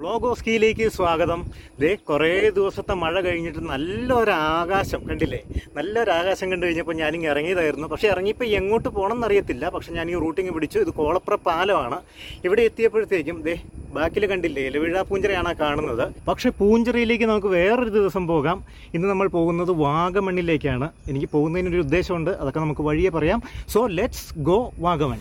ഗോഗോസ്കിയിലേക്ക് സ്വാഗതം ദേ കുറേ ദിവസത്തെ മഴ കഴിഞ്ഞിട്ട് നല്ലൊരു ആകാശം കണ്ടില്ലേ നല്ലൊരു ആകാശം കണ്ടു കഴിഞ്ഞപ്പോൾ ഞാനിങ്ങ് ഇറങ്ങിയതായിരുന്നു പക്ഷേ ഇറങ്ങിയപ്പോൾ എങ്ങോട്ട് പോകണം എന്നറിയത്തില്ല പക്ഷെ ഞാൻ ഈ റൂട്ടിങ് പിടിച്ചു ഇത് കോളപ്ര പാലമാണ് ഇവിടെ എത്തിയപ്പോഴത്തേക്കും ദേ ബാക്കിൽ കണ്ടില്ലേ ഇലവിഴ പൂഞ്ചിറയാണ് ആ കാണുന്നത് പക്ഷെ പൂഞ്ചിറയിലേക്ക് നമുക്ക് വേറൊരു ദിവസം പോകാം ഇന്ന് നമ്മൾ പോകുന്നത് വാഗമണ്ണിലേക്കാണ് എനിക്ക് പോകുന്നതിനൊരു ഉദ്ദേശമുണ്ട് അതൊക്കെ നമുക്ക് വഴിയെ പറയാം സോ ലെറ്റ്സ് ഗോ വാഗമൺ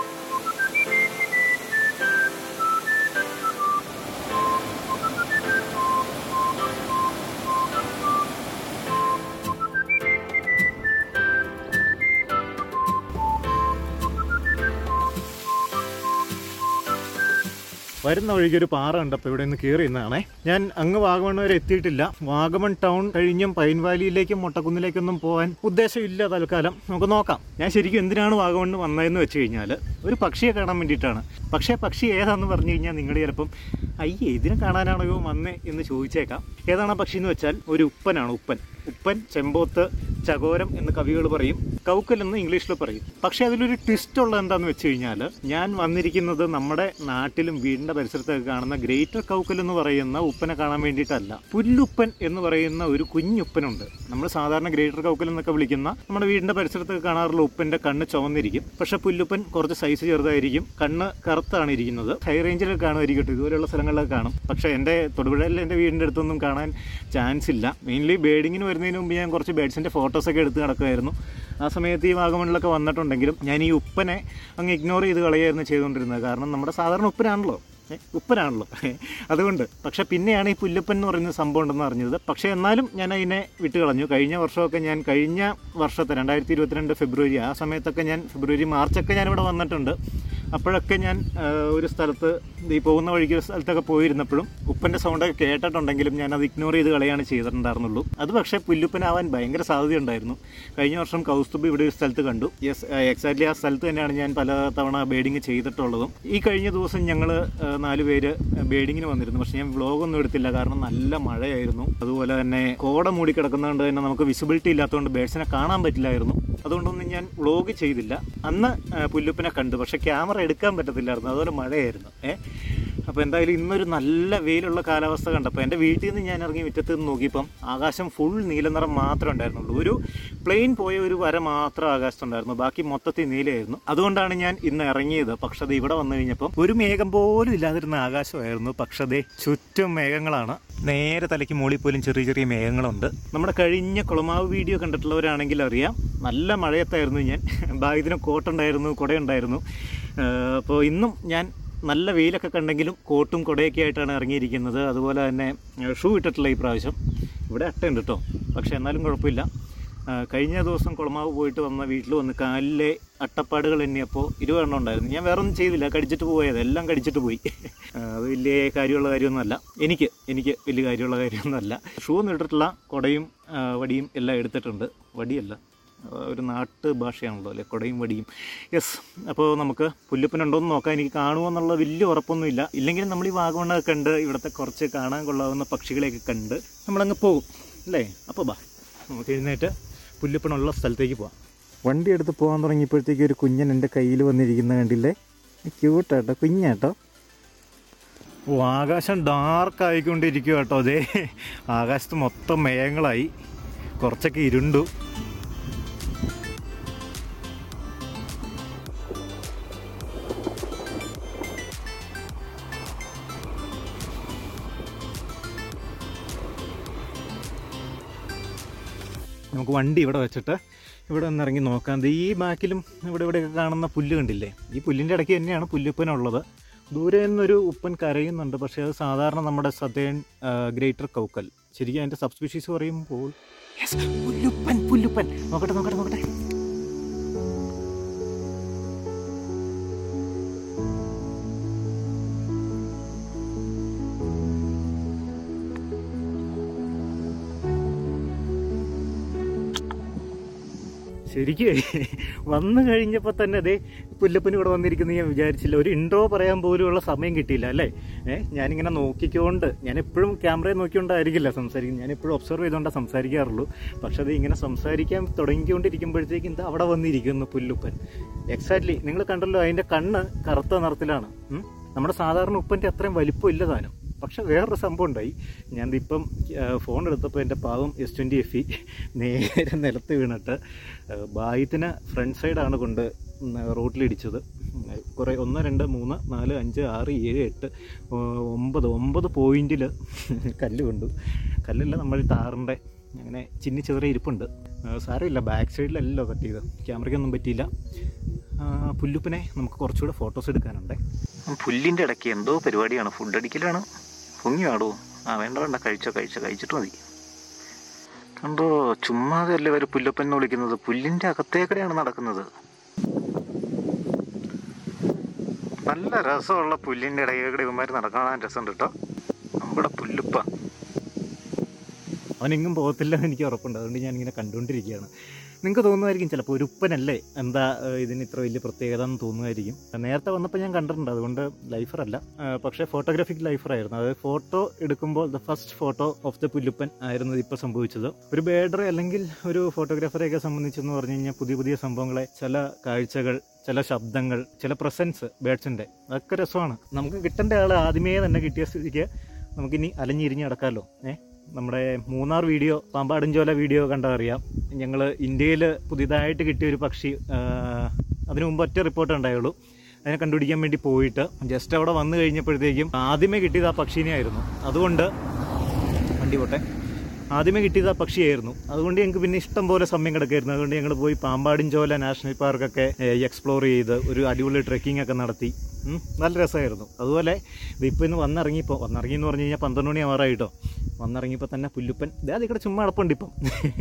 വരുന്ന വഴിക്ക് ഒരു പാറ ഉണ്ട് അപ്പോൾ ഇവിടെ നിന്ന് കയറി നിന്നാണേ ഞാൻ അങ്ങ് വാഗമൺ വരെ എത്തിയിട്ടില്ല വാഗമൺ ടൗൺ കഴിഞ്ഞും പൈൻ വാലിയിലേക്കും മൊട്ടക്കുന്നിലേക്കൊന്നും പോകാൻ ഉദ്ദേശമില്ല തൽക്കാലം നമുക്ക് നോക്കാം ഞാൻ ശരിക്കും എന്തിനാണ് വാഗമണ് വന്നതെന്ന് വെച്ച് കഴിഞ്ഞാൽ ഒരു പക്ഷിയെ കാണാൻ വേണ്ടിയിട്ടാണ് പക്ഷേ പക്ഷി ഏതാണെന്ന് പറഞ്ഞു കഴിഞ്ഞാൽ നിങ്ങൾ ചിലപ്പം അയ്യേ ഇതിനെ കാണാനാണോ വന്നേ എന്ന് ചോദിച്ചേക്കാം ഏതാണ് ആ പക്ഷി എന്ന് വെച്ചാൽ ഒരു ഉപ്പനാണ് ഉപ്പൻ ഉപ്പൻ ചെമ്പോത്ത് ചകോരം എന്ന് കവികൾ പറയും കൗക്കൽ എന്ന് ഇംഗ്ലീഷിൽ പറയും പക്ഷേ അതിലൊരു ട്വിസ്റ്റ് ഉള്ളത് എന്താന്ന് വെച്ച് കഴിഞ്ഞാൽ ഞാൻ വന്നിരിക്കുന്നത് നമ്മുടെ നാട്ടിലും വീടിന്റെ പരിസരത്തൊക്കെ കാണുന്ന ഗ്രേറ്റർ കൗക്കൽ എന്ന് പറയുന്ന ഉപ്പനെ കാണാൻ വേണ്ടിയിട്ടല്ല പുല്ലുപ്പൻ എന്ന് പറയുന്ന ഒരു കുഞ്ഞുപ്പനുണ്ട് നമ്മൾ സാധാരണ ഗ്രേറ്റർ കൗക്കൽ എന്നൊക്കെ വിളിക്കുന്ന നമ്മുടെ വീടിന്റെ പരിസരത്തൊക്കെ കാണാറുള്ള ഉപ്പന്റെ കണ്ണ് ചുവന്നിരിക്കും പക്ഷെ പുല്ലുപ്പൻ കുറച്ച് സൈസ് ചെറുതായിരിക്കും കണ്ണ് കറുത്താണ് ഇരിക്കുന്നത് ഹൈ റേഞ്ചിലൊക്കെ കാണുമായിരിക്കും ഇതുപോലെയുള്ള സ്ഥലങ്ങളിലൊക്കെ കാണും പക്ഷെ എൻ്റെ തൊടുപുഴയിൽ എൻ്റെ വീടിൻ്റെ അടുത്തൊന്നും കാണാൻ ചാൻസ് ഇല്ല മെയിൻലി ബേഡിങ്ങിന് വരുന്നതിന് മുമ്പ് ഞാൻ കുറച്ച് ബേഡ്സിൻ്റെ ഫോട്ടോസൊക്കെ എടുത്ത് നടക്കുമായിരുന്നു ആ സമയത്ത് ഈ വാഗമണിലൊക്കെ വന്നിട്ടുണ്ടെങ്കിലും ഞാൻ ഈ ഉപ്പനെ അങ്ങ് ഇഗ്നോർ ചെയ്ത് കളയായിരുന്നു ചെയ്തുകൊണ്ടിരുന്നത് കാരണം നമ്മുടെ സാധാരണ ഉപ്പനാണല്ലോ ഏ, ഉപ്പനാണല്ലോ അതുകൊണ്ട് പക്ഷെ പിന്നെയാണ് ഈ പുല്ലപ്പൻ എന്ന് പറയുന്ന സംഭവം ഉണ്ടെന്ന് അറിഞ്ഞത് പക്ഷേ എന്നാലും ഞാൻ അതിനെ വിട്ട് കളഞ്ഞു കഴിഞ്ഞ വർഷമൊക്കെ ഞാൻ കഴിഞ്ഞ വർഷത്തെ രണ്ടായിരത്തി ഇരുപത്തിരണ്ട് ഫെബ്രുവരി ആ സമയത്തൊക്കെ ഞാൻ ഫെബ്രുവരി മാർച്ചൊക്കെ ഞാൻ ഇവിടെ വന്നിട്ടുണ്ട് അപ്പോഴൊക്കെ ഞാൻ ആ, ഒരു സ്ഥലത്ത് ഈ പോകുന്ന വഴിക്ക് ഒരു സ്ഥലത്തൊക്കെ പോയിരുന്നപ്പോഴും ഉപ്പൻ്റെ സൗണ്ടൊക്കെ കേട്ടിട്ടുണ്ടെങ്കിലും ഞാൻ അത് ഇഗ്നോർ ചെയ്ത് കളയാണ് ചെയ്തിട്ടുണ്ടായിരുന്നുള്ളൂ അത് പക്ഷേ പുല്ലുപ്പനാവാൻ ഭയങ്കര സാധ്യതയുണ്ടായിരുന്നു കഴിഞ്ഞ വർഷം കൗസ്തുബ് ഇവിടെ ഒരു സ്ഥലത്ത് കണ്ടു യെസ് എക്സാക്ട്ലി ആ സ്ഥലത്ത് തന്നെയാണ് ഞാൻ പല തവണ ബേഡിങ് ചെയ്തിട്ടുള്ളതും ഈ കഴിഞ്ഞ ദിവസം ഞങ്ങൾ നാല് പേര് ബേഡിങ്ങിന് വന്നിരുന്നു പക്ഷേ ഞാൻ വ്ളോഗൊന്നും എടുത്തില്ല കാരണം നല്ല മഴയായിരുന്നു അതുപോലെ തന്നെ കോട മൂടി കിടക്കുന്നതുകൊണ്ട് തന്നെ നമുക്ക് വിസിബിലിറ്റി ഇല്ലാത്തതുകൊണ്ട് ബേഡ്സിനെ കാണാൻ പറ്റില്ലായിരുന്നു അതുകൊണ്ടൊന്നും ഞാൻ വ്ളോഗ് ചെയ്തില്ല അന്ന് ആ, പുല്ലുപ്പിനെ കണ്ടു പക്ഷെ ക്യാമറ എടുക്കാൻ പറ്റത്തില്ലായിരുന്നു അതുപോലെ മഴയായിരുന്നു ഏ അപ്പോൾ എന്തായാലും ഇന്നൊരു നല്ല വെയിലുള്ള കാലാവസ്ഥ കണ്ടപ്പോൾ എൻ്റെ വീട്ടിൽ നിന്ന് ഞാൻ ഇറങ്ങി മുറ്റത്ത് നിന്ന് നോക്കിയപ്പം ആകാശം ഫുൾ നീലനിറം മാത്രമേ ഉണ്ടായിരുന്നുള്ളൂ ഒരു പ്ലെയിൻ പോയ ഒരു വര മാത്രം ആകാശത്തുണ്ടായിരുന്നു ബാക്കി മൊത്തത്തിൽ നീലയായിരുന്നു അതുകൊണ്ടാണ് ഞാൻ ഇന്ന് ഇറങ്ങിയത് പക്ഷേ അത് ഇവിടെ വന്നു കഴിഞ്ഞപ്പം ഒരു മേഘം പോലും ഇല്ലാതിരുന്ന ആകാശമായിരുന്നു പക്ഷേ ദേ ചുറ്റും മേഘങ്ങളാണ് നേരെ തലയ്ക്ക് മുകളിൽ പോലും ചെറിയ ചെറിയ മേഘങ്ങളുണ്ട് നമ്മുടെ കഴിഞ്ഞ കുളമാവ് വീഡിയോ കണ്ടിട്ടുള്ളവരാണെങ്കിൽ അറിയാം നല്ല മഴയത്തായിരുന്നു ഞാൻ ബാഗിന് കോട്ടുണ്ടായിരുന്നു കുടയുണ്ടായിരുന്നു അപ്പോൾ ഇന്നും ഞാൻ നല്ല വെയിലൊക്കെ കണ്ടെങ്കിലും കോട്ടും കുടയൊക്കെ ആയിട്ടാണ് ഇറങ്ങിയിരിക്കുന്നത് അതുപോലെ തന്നെ ഷൂ ഇട്ടിട്ടില്ല ഈ പ്രാവശ്യം ഇവിടെ അട്ടയുണ്ട് കേട്ടോ പക്ഷേ എന്നാലും കുഴപ്പമില്ല ആ, കഴിഞ്ഞ ദിവസം കുളമാവ് പോയിട്ട് വന്ന വീട്ടിൽ വന്ന് കാലിലെ അട്ടപ്പാടുകൾ എണ്ണിയപ്പോൾ ഇരുപതെണ്ണം ഉണ്ടായിരുന്നു ഞാൻ വേറെ ഒന്നും ചെയ്തില്ല കടിച്ചിട്ട് പോയത് എല്ലാം കടിച്ചിട്ട് പോയി ആ, അത് വലിയ കാര്യമുള്ള കാര്യമൊന്നുമല്ല എനിക്ക് എനിക്ക് വലിയ കാര്യമുള്ള കാര്യമൊന്നുമല്ല ഷൂ ഒന്നും ഇട്ടിട്ടില്ല കുടയും ആ, വടിയും എല്ലാം എടുത്തിട്ടുണ്ട് വടിയല്ല ആ, ഒരു നാട്ട് ഭാഷയാണല്ലോ അല്ലേ കുടയും വടിയും യെസ് അപ്പോൾ നമുക്ക് പുല്ലുപ്പനുണ്ടോ എന്ന് നോക്കാം എനിക്ക് കാണുമോ എന്നുള്ള വലിയ ഉറപ്പൊന്നുമില്ല ഇല്ലെങ്കിലും നമ്മൾ ഈ വാഗമണ്ണൊക്കെ കണ്ട് ഇവിടുത്തെ കുറച്ച് കാണാൻ കൊള്ളാവുന്ന പക്ഷികളെയൊക്കെ കണ്ട് നമ്മളങ്ങ് പോകും അല്ലേ അപ്പോൾ ബാ നമുക്ക് എഴുന്നേറ്റ് പുല്ലുപ്പനുള്ള സ്ഥലത്തേക്ക് പോവാം വണ്ടി എടുത്ത് പോകാൻ തുടങ്ങിയപ്പോഴത്തേക്ക് ഒരു കുഞ്ഞൻ എൻ്റെ കയ്യിൽ വന്നിരിക്കുന്ന കണ്ടില്ലേ ക്യൂട്ടാട്ടോ കുഞ്ഞാട്ടോ ഓ ആകാശം ഡാർക്ക് ആയിക്കൊണ്ടിരിക്കുക കേട്ടോ അതെ ആകാശത്ത് മൊത്തം മേഘങ്ങളായി കുറച്ചൊക്കെ ഇരുണ്ടു നമുക്ക് വണ്ടി ഇവിടെ വെച്ചിട്ട് ഇവിടെ ഒന്ന് ഇറങ്ങി നോക്കാം ദേ ഈ ബാക്കിലും ഇവിടെ ഇവിടെയൊക്കെ കാണുന്ന പുല്ല് കണ്ടില്ലേ ഈ പുല്ലിൻ്റെ ഇടയ്ക്ക് തന്നെയാണ് പുല്ലുപ്പനുള്ളത് ദൂരെ നിന്നൊരു ഉപ്പൻ കരയുന്നുണ്ട് പക്ഷേ അത് സാധാരണ നമ്മുടെ സതേൺ ഗ്രേറ്റർ കൗക്കൽ ശരിക്കും അതിൻ്റെ സബ്സ്പീഷീസ് പറയുമ്പോൾ Yes, പുല്ലുപ്പൻ പുല്ലുപ്പൻ നോക്കട്ടെ നോക്കട്ടെ നോക്കട്ടെ ശരിക്കും വന്നു കഴിഞ്ഞപ്പോൾ തന്നെ അതേ പുല്ലപ്പന് ഇവിടെ വന്നിരിക്കുന്നത് ഞാൻ വിചാരിച്ചില്ല ഒരു ഇൻട്രോ പറയാൻ പോലുമുള്ള സമയം കിട്ടിയില്ല അല്ലേ ഏഹ് ഞാനിങ്ങനെ നോക്കിക്കൊണ്ട് ഞാൻ എപ്പോഴും ക്യാമറയെ നോക്കിക്കൊണ്ടായിരിക്കില്ല സംസാരിക്കുന്നത് ഞാൻ എപ്പോഴും ഒബ്സർവ് ചെയ്തുകൊണ്ടാണ് സംസാരിക്കാറുള്ളൂ പക്ഷെ അത് ഇങ്ങനെ സംസാരിക്കാൻ തുടങ്ങിക്കൊണ്ടിരിക്കുമ്പോഴത്തേക്കും എന്താ അവിടെ വന്നിരിക്കുന്നു പുല്ലുപ്പൻ എക്സാക്ട്ലി നിങ്ങൾ കണ്ടല്ലോ അതിൻ്റെ കണ്ണ് കറുത്ത നിറത്തിലാണ് ഉം. നമ്മുടെ സാധാരണ ഉപ്പൻ്റെ അത്രയും വലിപ്പം ഇല്ല താനും പക്ഷെ പക്ഷെ വേറൊരു സംഭവം ഉണ്ടായി ഞാൻ ഇപ്പം ഫോൺ എടുത്തപ്പോൾ എൻ്റെ പാവം എസ് ട്വൻറ്റി എഫ് ഇ നേരെ നിലത്ത് വീണിട്ട് ബായിത്തിന് ഫ്രണ്ട് സൈഡാണ് കൊണ്ട് റോട്ടിലിടിച്ചത് കുറേ ഒന്ന് രണ്ട് മൂന്ന് നാല് അഞ്ച് ആറ് ഏഴ് എട്ട് ഒ- ഒമ്പത് ഒമ്പത് പോയിന്റിൽ കല്ല് കൊണ്ടു കല്ലല്ല നമ്മൾ ടാറിൻ്റെ അങ്ങനെ ചിന്നി ചെറിയ ഇരിപ്പുണ്ട് ആ, സാരമില്ല ബാക്ക് സൈഡിലല്ലോ കട്ട് ചെയ്ത് ക്യാമറയ്ക്കൊന്നും പറ്റിയില്ല ആ, പുല്ലുപ്പിനെ നമുക്ക് കുറച്ചുകൂടെ ഫോട്ടോസ് എടുക്കാനുണ്ട് പുല്ലിൻ്റെ ഇടയ്ക്ക് എന്തോ പരിപാടിയാണ് ഫുഡ് അടിക്കലാണ് പൊങ്ങിയാടോ ആ വേണ്ട വേണ്ട കഴിച്ചോ കഴിച്ചോ കഴിച്ചിട്ട് മതി കണ്ടോ ചുമ്മാതെ അല്ലേ ഒരു പുല്ലപ്പൻ എന്ന് വിളിക്കുന്നത് പുല്ലിൻ്റെ അകത്തേക്കടെയാണ് നടക്കുന്നത് നല്ല രസമുള്ള പുല്ലിൻ്റെ ഇടയിലൂടെ ഇവന്മാർ നടക്കാൻ രസമുണ്ട് കേട്ടോ നമ്മുടെ പുല്ലുപ്പ അവനെങ്ങും പോകത്തില്ല എന്ന് എനിക്ക് ഉറപ്പുണ്ട് അതുകൊണ്ട് ഞാൻ ഇങ്ങനെ കണ്ടുകൊണ്ടിരിക്കുകയാണ് നിങ്ങൾക്ക് തോന്നുമായിരിക്കും ചിലപ്പോൾ ഒരു ഉപ്പനല്ലേ എന്താ ഏഹ്, ഇതിന് ഇത്ര വലിയ പ്രത്യേകത എന്ന് തോന്നുമായിരിക്കും നേരത്തെ വന്നപ്പോൾ ഞാൻ കണ്ടിട്ടുണ്ട് അതുകൊണ്ട് ലൈഫറല്ല ഏഹ്, പക്ഷേ ഫോട്ടോഗ്രാഫിക് ലൈഫറായിരുന്നു അതായത് ഫോട്ടോ എടുക്കുമ്പോൾ the first photo of the പുല്ലുപ്പൻ ആയിരുന്നു ഇപ്പോൾ സംഭവിച്ചത് ഒരു ബേഡറെ അല്ലെങ്കിൽ ഒരു ഫോട്ടോഗ്രാഫറെയൊക്കെ സംബന്ധിച്ചെന്ന് പറഞ്ഞു കഴിഞ്ഞാൽ പുതിയ പുതിയ സംഭവങ്ങളെ ചില കാഴ്ചകൾ ചില ശബ്ദങ്ങൾ ചില പ്രസൻസ് ബേഡ്സിൻ്റെ അതൊക്കെ രസമാണ് നമുക്ക് കിട്ടേണ്ട ആൾ ആദ്യമേ തന്നെ കിട്ടിയ സ്ഥിതിക്ക് നമുക്കിനി അലഞ്ഞിരിഞ്ഞ് നടക്കാമല്ലോ ഏഹ് നമ്മുടെ മൂന്നാർ വീഡിയോ പാമ്പാടഞ്ചോല വീഡിയോ കണ്ടാൽ അറിയാം ഞങ്ങൾ ഇന്ത്യയിൽ പുതിയതായിട്ട് കിട്ടിയ ഒരു പക്ഷി ആ, അതിനു മുമ്പ് ഒറ്റ റിപ്പോർട്ട് ഉണ്ടായുള്ളൂ അതിനെ കണ്ടുപിടിക്കാൻ വേണ്ടി പോയിട്ട് ജസ്റ്റ് അവിടെ വന്നു കഴിഞ്ഞപ്പോഴത്തേക്കും ആദ്യമേ കിട്ടിയത് ആ പക്ഷീനെ ആയിരുന്നു അതുകൊണ്ട് വണ്ടി പോട്ടെ ആദ്യമേ കിട്ടിയത് ആ പക്ഷിയായിരുന്നു അതുകൊണ്ട് ഞങ്ങൾക്ക് പിന്നെ ഇഷ്ടം പോലെ സമയം കിടക്കായിരുന്നു അതുകൊണ്ട് ഞങ്ങൾ പോയി പാമ്പാടിഞ്ചോല നാഷണൽ പാർക്കൊക്കെ എക്സ്പ്ലോർ ചെയ്ത് ഒരു അടിപൊളി ട്രെക്കിംഗ് ഒക്കെ നടത്തി ഉം, നല്ല രസമായിരുന്നു അതുപോലെ ഇതിപ്പോൾ ഇന്ന് വന്നിറങ്ങിയപ്പോൾ വന്നിറങ്ങി എന്ന് പറഞ്ഞു കഴിഞ്ഞാൽ പന്ത്രണ്ട് മണി ആവാറായിട്ടോ വന്നിറങ്ങിയപ്പോൾ തന്നെ പുല്ലുപ്പൻ ഇതേ അതിക്കടെ ചുമ്മാ അടപ്പുണ്ട് ഇപ്പം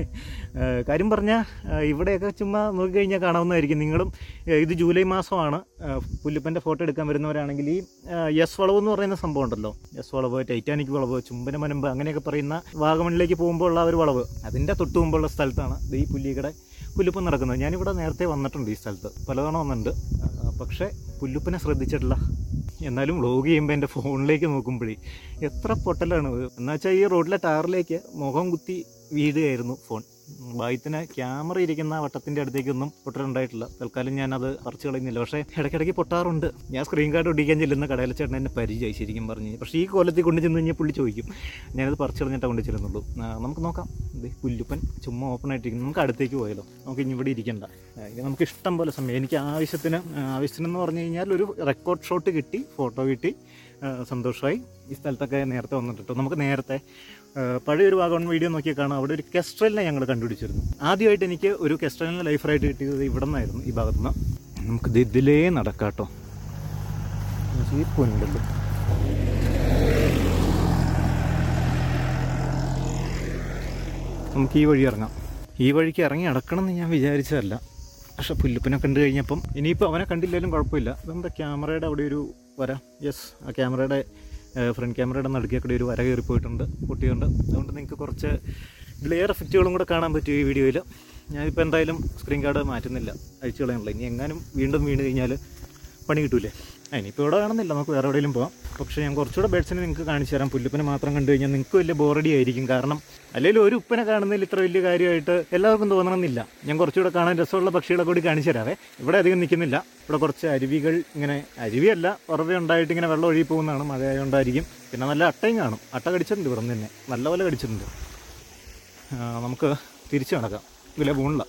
ഏഹ് കാര്യം പറഞ്ഞാൽ ഇവിടെയൊക്കെ ചുമ്മാ നോക്കിക്കഴിഞ്ഞാൽ കാണാവുന്നതായിരിക്കും നിങ്ങളും ഏഹ് ഇത് ജൂലൈ മാസമാണ് ഏഹ് പുല്ലുപ്പൻ്റെ ഫോട്ടോ എടുക്കാൻ വരുന്നവരാണെങ്കിൽ ഈ ഏഹ് യെസ് വളവ് എന്ന് പറയുന്ന സംഭവം ഉണ്ടല്ലോ യെസ് വളവ് ടൈറ്റാനിക് വളവ് ചുംബന മനമ്പ് അങ്ങനെയൊക്കെ പറയുന്ന വാഗമണിലേക്ക് പോകുമ്പോൾ ഉള്ള ആ ഒരു വളവ് അതിൻ്റെ തൊട്ട് മുമ്പുള്ള സ്ഥലത്താണ് ഇത് ഈ പുല്ലിക്കടെ പുല്ലുപ്പൻ നടക്കുന്നത് ഞാനിവിടെ നേരത്തെ വന്നിട്ടുണ്ട് ഈ സ്ഥലത്ത് പലതവണ വന്നിട്ടുണ്ട് ആ, പക്ഷേ പുല്ലുപ്പനെ ശ്രദ്ധിച്ചിട്ടില്ല എന്നാലും വ്ളോഗ് ചെയ്യുമ്പോൾ എൻ്റെ ഫോണിലേക്ക് നോക്കുമ്പോഴേ എത്ര പൊട്ടലാണ് എന്നുവെച്ചാൽ ഈ റോഡിലെ ടാറിലേക്ക് മുഖം കുത്തി വീഴുകയായിരുന്നു ഫോൺ ബായിത്തിന് ക്യാമറ ഇരിക്കുന്ന ആ വട്ടത്തിൻ്റെ അടുത്തേക്കൊന്നും പൊട്ടലുണ്ടായിട്ടില്ല തൽക്കാലം ഞാനത് പറിച്ചു കളയുന്നില്ല പക്ഷേ ഇടയ്ക്കിടയ്ക്ക് പൊട്ടാറുണ്ട് ഞാൻ സ്ക്രീൻ കാർഡ് ഒടിക്കാൻ ചെല്ലുന്ന കടയിലെ ചേട്ടൻ എന്നെ പരിചയമായി ശരിക്കും പറഞ്ഞ് പക്ഷേ ഈ കോലത്തിൽ കൊണ്ട് ചെന്ന് കഴിഞ്ഞാൽ പുള്ളി ചോദിക്കും ഞാനത് പറിച്ചു കളഞ്ഞിട്ടാണ് കൊണ്ട് ചെല്ലുന്നുള്ളൂ ആ, നമുക്ക് നോക്കാം ഇത് പുല്ലുപ്പൻ ചുമ്മാ ഓപ്പൺ ആയിട്ടിരിക്കുന്നു നമുക്ക് അടുത്തേക്ക് പോയാലോ നമുക്ക് ഇനി ഇവിടെ ഇരിക്കണ്ട ആ, ഇത് നമുക്ക് ഇഷ്ടം പോലെ സമയം എനിക്ക് ആവശ്യത്തിന് ആ, ആവശ്യത്തിനെന്ന് പറഞ്ഞു കഴിഞ്ഞാൽ ഒരു റെക്കോർഡ് ഷോട്ട് കിട്ടി ഫോട്ടോ കിട്ടി ആ, സന്തോഷമായി ഈ സ്ഥലത്തൊക്കെ നേരത്തെ വന്നിട്ടുണ്ട് നമുക്ക് നേരത്തെ ആ, പഴയൊരു വാഗോൺ വീഡിയോ നോക്കിയാൽ കാണാം അവിടെ ഒരു കെസ്ട്രലിനെ ഞങ്ങൾ കണ്ടുപിടിച്ചിരുന്നു ആദ്യമായിട്ട് എനിക്ക് ഒരു കെസ്ട്രലിനെ ലൈഫറായിട്ട് കിട്ടിയത് ഇവിടെ നിന്നായിരുന്നു ഈ ഭാഗത്തു നിന്ന് നമുക്ക് ഇത് ഇതിലേ നടക്കാട്ടോ ജീപ്പുണ്ടല്ലോ നമുക്ക് ഈ വഴി ഇറങ്ങാം ഈ വഴിക്ക് ഇറങ്ങി നടക്കണം എന്ന് ഞാൻ വിചാരിച്ചതല്ല പക്ഷെ പുല്ലുപ്പനെ കണ്ടു കഴിഞ്ഞപ്പം ഇനിയിപ്പോൾ അവനെ കണ്ടില്ലെങ്കിലും കുഴപ്പമില്ല ഇതെന്താ ക്യാമറയുടെ അവിടെ ഒരു വര യെസ് ആ ക്യാമറയുടെ ഫ്രണ്ട് ക്യാമറയുടെ നടുക്കിയൊക്കെ ഒരു വര കയറി പോയിട്ടുണ്ട് പൊട്ടിയുണ്ട് അതുകൊണ്ട് നിങ്ങൾക്ക് കുറച്ച് ഗ്ലെയർ എഫക്റ്റുകളും കൂടെ കാണാൻ പറ്റും ഈ വീഡിയോയിൽ ഞാനിപ്പോൾ എന്തായാലും സ്ക്രീൻ കാർഡ് മാറ്റുന്നില്ല അഴിച്ചു കളയാനുള്ള ഇനി എങ്ങാനും വീണ്ടും വീണ് കഴിഞ്ഞാൽ പണി കിട്ടൂലേ ആ, ഇനിയിപ്പോൾ ഇവിടെ കാണുന്നില്ല നമുക്ക് വേറെ എവിടെയെങ്കിലും പോകാം പക്ഷേ ഞാൻ കുറച്ചുകൂടെ ബേഡ്സിനെ നിങ്ങൾക്ക് കാണിച്ചു തരാം പുല്ലുപ്പനെ മാത്രം കണ്ടു കഴിഞ്ഞാൽ നിങ്ങൾക്ക് വലിയ ബോറടി ആയിരിക്കും കാരണം അല്ലെങ്കിൽ ഒരു ഉപ്പനെ കാണുന്നതിൽ ഇത്ര വലിയ കാര്യമായിട്ട് എല്ലാവർക്കും തോന്നണമെന്നില്ല ഞാൻ കുറച്ചുകൂടെ കാണാൻ രസമുള്ള പക്ഷികളെ കൂടി കാണിച്ചു തരാവേ ഇവിടെ അധികം നിൽക്കുന്നില്ല ഇവിടെ കുറച്ച് അരുവികൾ ഇങ്ങനെ അരുവിയല്ല ഉറവ ഉണ്ടായിട്ട് ഇങ്ങനെ വെള്ളം ഒഴുകി പോകുന്നതാണ് മഴ ആയതുകൊണ്ടായിരിക്കും പിന്നെ നല്ല അട്ടയും കാണും അട്ട കടിച്ചിട്ടുണ്ട് ഇവിടെ നിന്ന് തന്നെ നല്ലപോലെ കടിച്ചിട്ടുണ്ട് ആ, നമുക്ക് തിരിച്ചു നടക്കാം ഇതിലെ പോണില്ല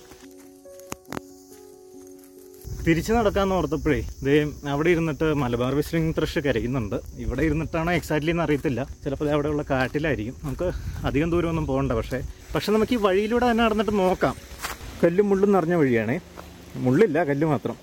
തിരിച്ചു നടക്കാന്ന് ഓർത്തപ്പോഴേ ദേ അവിടെ ഇരുന്നിട്ട് മലബാർ വിസ്ലിംഗ് ത്രഷ് കരയുന്നുണ്ട് ഇവിടെ ഇരുന്നിട്ടാണോ എക്സാക്ട്ലി എന്ന് അറിയത്തില്ല ചിലപ്പോൾ ദേ അവിടെയുള്ള കാട്ടിലായിരിക്കും നമുക്ക് അധികം ദൂരമൊന്നും പോകണ്ട പക്ഷേ പക്ഷെ നമുക്ക് ഈ വഴിയിലൂടെ തന്നെ നടന്നിട്ട് നോക്കാം കല്ലും മുള്ളും നിറഞ്ഞ വഴിയാണേ മുള്ളില്ല കല്ല് മാത്രം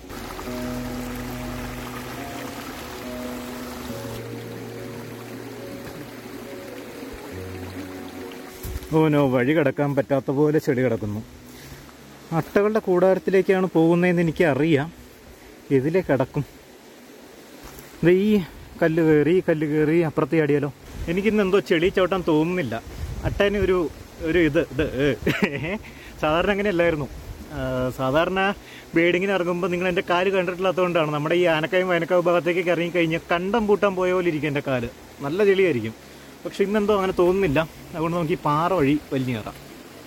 ഓ നോ വഴി കിടക്കാൻ പറ്റാത്ത പോലെ ചെടി കിടക്കുന്നു അട്ടകളുടെ കൂടാരത്തിലേക്കാണ് പോകുന്നതെന്ന് എനിക്ക് അറിയാം ഇതിലെ കിടക്കും ദേ ഈ കല്ല് കയറി ഈ കല്ല് കയറി അപ്പുറത്തെ ചാടിയാലോ എനിക്കിന്ന് എന്തോ ചെളി ചവിട്ടാൻ തോന്നുന്നില്ല അട്ടേന് ഒരു ഒരു ഇത് ഇത് ഏ. സാധാരണ അങ്ങനെയല്ലായിരുന്നു ആ, സാധാരണ ബേഡിങ്ങിന് ഇറങ്ങുമ്പോൾ നിങ്ങൾ എൻ്റെ കാല് കണ്ടിട്ടില്ലാത്തതുകൊണ്ടാണ് നമ്മുടെ ഈ ആനക്കായും വയനക്കാവ് ഭാഗത്തേക്ക് ഇറങ്ങി കഴിഞ്ഞാൽ കണ്ടം പൂട്ടാൻ പോയ പോലെ ഇരിക്കും എൻ്റെ കാല് നല്ല ചെളിയായിരിക്കും പക്ഷെ ഇന്നെന്തോ അങ്ങനെ തോന്നുന്നില്ല അതുകൊണ്ട് നമുക്ക് ഈ പാറ വഴി വലിഞ്ഞു കയറാം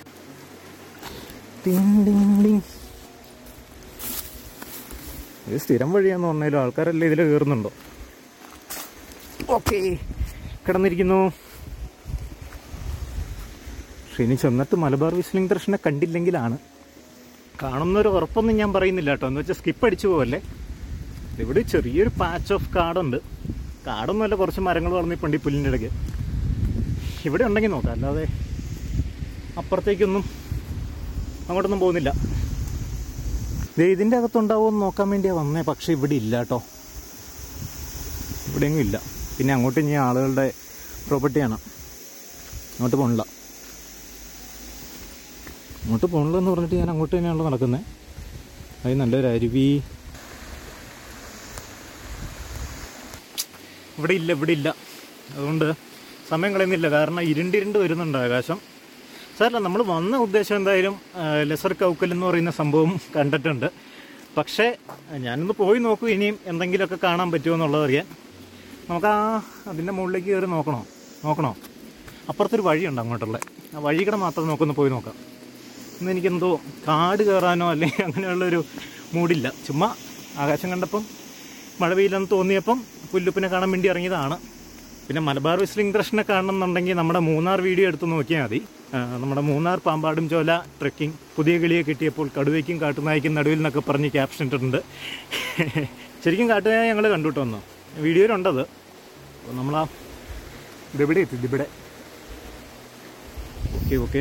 ടിങ് ടിങ് ടിങ്. ഇത് സ്ഥിരം വഴിയാന്ന് പറഞ്ഞാലും ആൾക്കാരെല്ലാം ഇതിൽ കയറുന്നുണ്ടോ ഓക്കെ കിടന്നിരിക്കുന്നു പക്ഷെ ഇനി ചെന്നിട്ട് മലബാർ വിസ്ലിംഗ് ദർശനെ കണ്ടില്ലെങ്കിലാണ് കാണുന്നൊരു ഉറപ്പൊന്നും ഞാൻ പറയുന്നില്ല കേട്ടോ എന്ന് വെച്ചാൽ സ്കിപ്പ് അടിച്ചു പോവല്ലേ ഇവിടെ ചെറിയൊരു പാച്ച് ഓഫ് കാടുണ്ട് കാടൊന്നുമല്ല കുറച്ച് മരങ്ങൾ വളർന്നിപ്പുണ്ട് ഈ പുല്ലിൻ്റെ ഇടയ്ക്ക് ഇവിടെ ഉണ്ടെങ്കിൽ നോക്കാം അല്ലാതെ അപ്പുറത്തേക്കൊന്നും അങ്ങോട്ടൊന്നും പോകുന്നില്ല ദേ ഇതിൻ്റെ അകത്തുണ്ടാവുമോ എന്ന് നോക്കാൻ വേണ്ടിയാണ് വന്നേ പക്ഷേ ഇവിടെ ഇല്ല കേട്ടോ ഇവിടെയെങ്ങും ഇല്ല പിന്നെ അങ്ങോട്ട് ഇനി ആളുകളുടെ പ്രോപ്പർട്ടിയാണ് അങ്ങോട്ട് പോകണില്ല അങ്ങോട്ട് പോകണില്ല എന്ന് പറഞ്ഞിട്ട് ഞാൻ അങ്ങോട്ട് തന്നെയാണല്ലോ നടക്കുന്നത് അത് നല്ലൊരു അരുവി ഇവിടെ ഇല്ല ഇവിടെ ഇല്ല അതുകൊണ്ട് സമയം കളയുന്നില്ല കാരണം ഇരുണ്ടിരുണ്ട് വരുന്നുണ്ട് ആകാശം സാറല്ല നമ്മൾ വന്ന ഉദ്ദേശം എന്തായാലും ആ, ലെസർ കൗക്കൽ എന്ന് പറയുന്ന സംഭവം കണ്ടിട്ടുണ്ട് പക്ഷേ ഞാനൊന്ന് പോയി നോക്കൂ ഇനിയും എന്തെങ്കിലുമൊക്കെ കാണാൻ പറ്റുമോ എന്നുള്ളത് അറിയാൻ നമുക്ക് ആ അതിൻ്റെ മുകളിലേക്ക് കയറി നോക്കണോ നോക്കണോ അപ്പുറത്തൊരു വഴിയുണ്ട് അങ്ങോട്ടുള്ള ആ വഴികൂടെ മാത്രം നമുക്കൊന്ന് പോയി നോക്കാം ഇന്ന് എനിക്കെന്തോ കാട് കയറാനോ അല്ലെങ്കിൽ അങ്ങനെയുള്ളൊരു മൂഡില്ല ചുമ്മാ ആകാശം കണ്ടപ്പം മഴ പെയ്യില്ലെന്ന് തോന്നിയപ്പം പുല്ലുപ്പിനെ കാണാൻ വേണ്ടി ഇറങ്ങിയതാണ് പിന്നെ മലബാർ വിസ്ലിംഗ് ദർശനെ കാണണമെന്നുണ്ടെങ്കിൽ നമ്മുടെ മൂന്നാർ വീഡിയോ എടുത്ത് നോക്കിയാൽ മതി ആ, നമ്മുടെ മൂന്നാർ പാമ്പാടും ചോല ട്രെക്കിംഗ് പുതിയ കിളിയെ കിട്ടിയപ്പോൾ കടുവയ്ക്കും കാട്ടുനായ്ക്കും നടുവിൽ നിന്നൊക്കെ പറഞ്ഞ് ക്യാപ്ഷൻ ഇട്ടിട്ടുണ്ട് ശരിക്കും കാട്ടുനായ ഞങ്ങൾ കണ്ടുട്ടോ വന്നു വീഡിയോയിലുണ്ടത് അപ്പോൾ നമ്മളാ ഇതിവിടെ എത്തി ഇതിവിടെ ഓക്കെ ഓക്കെ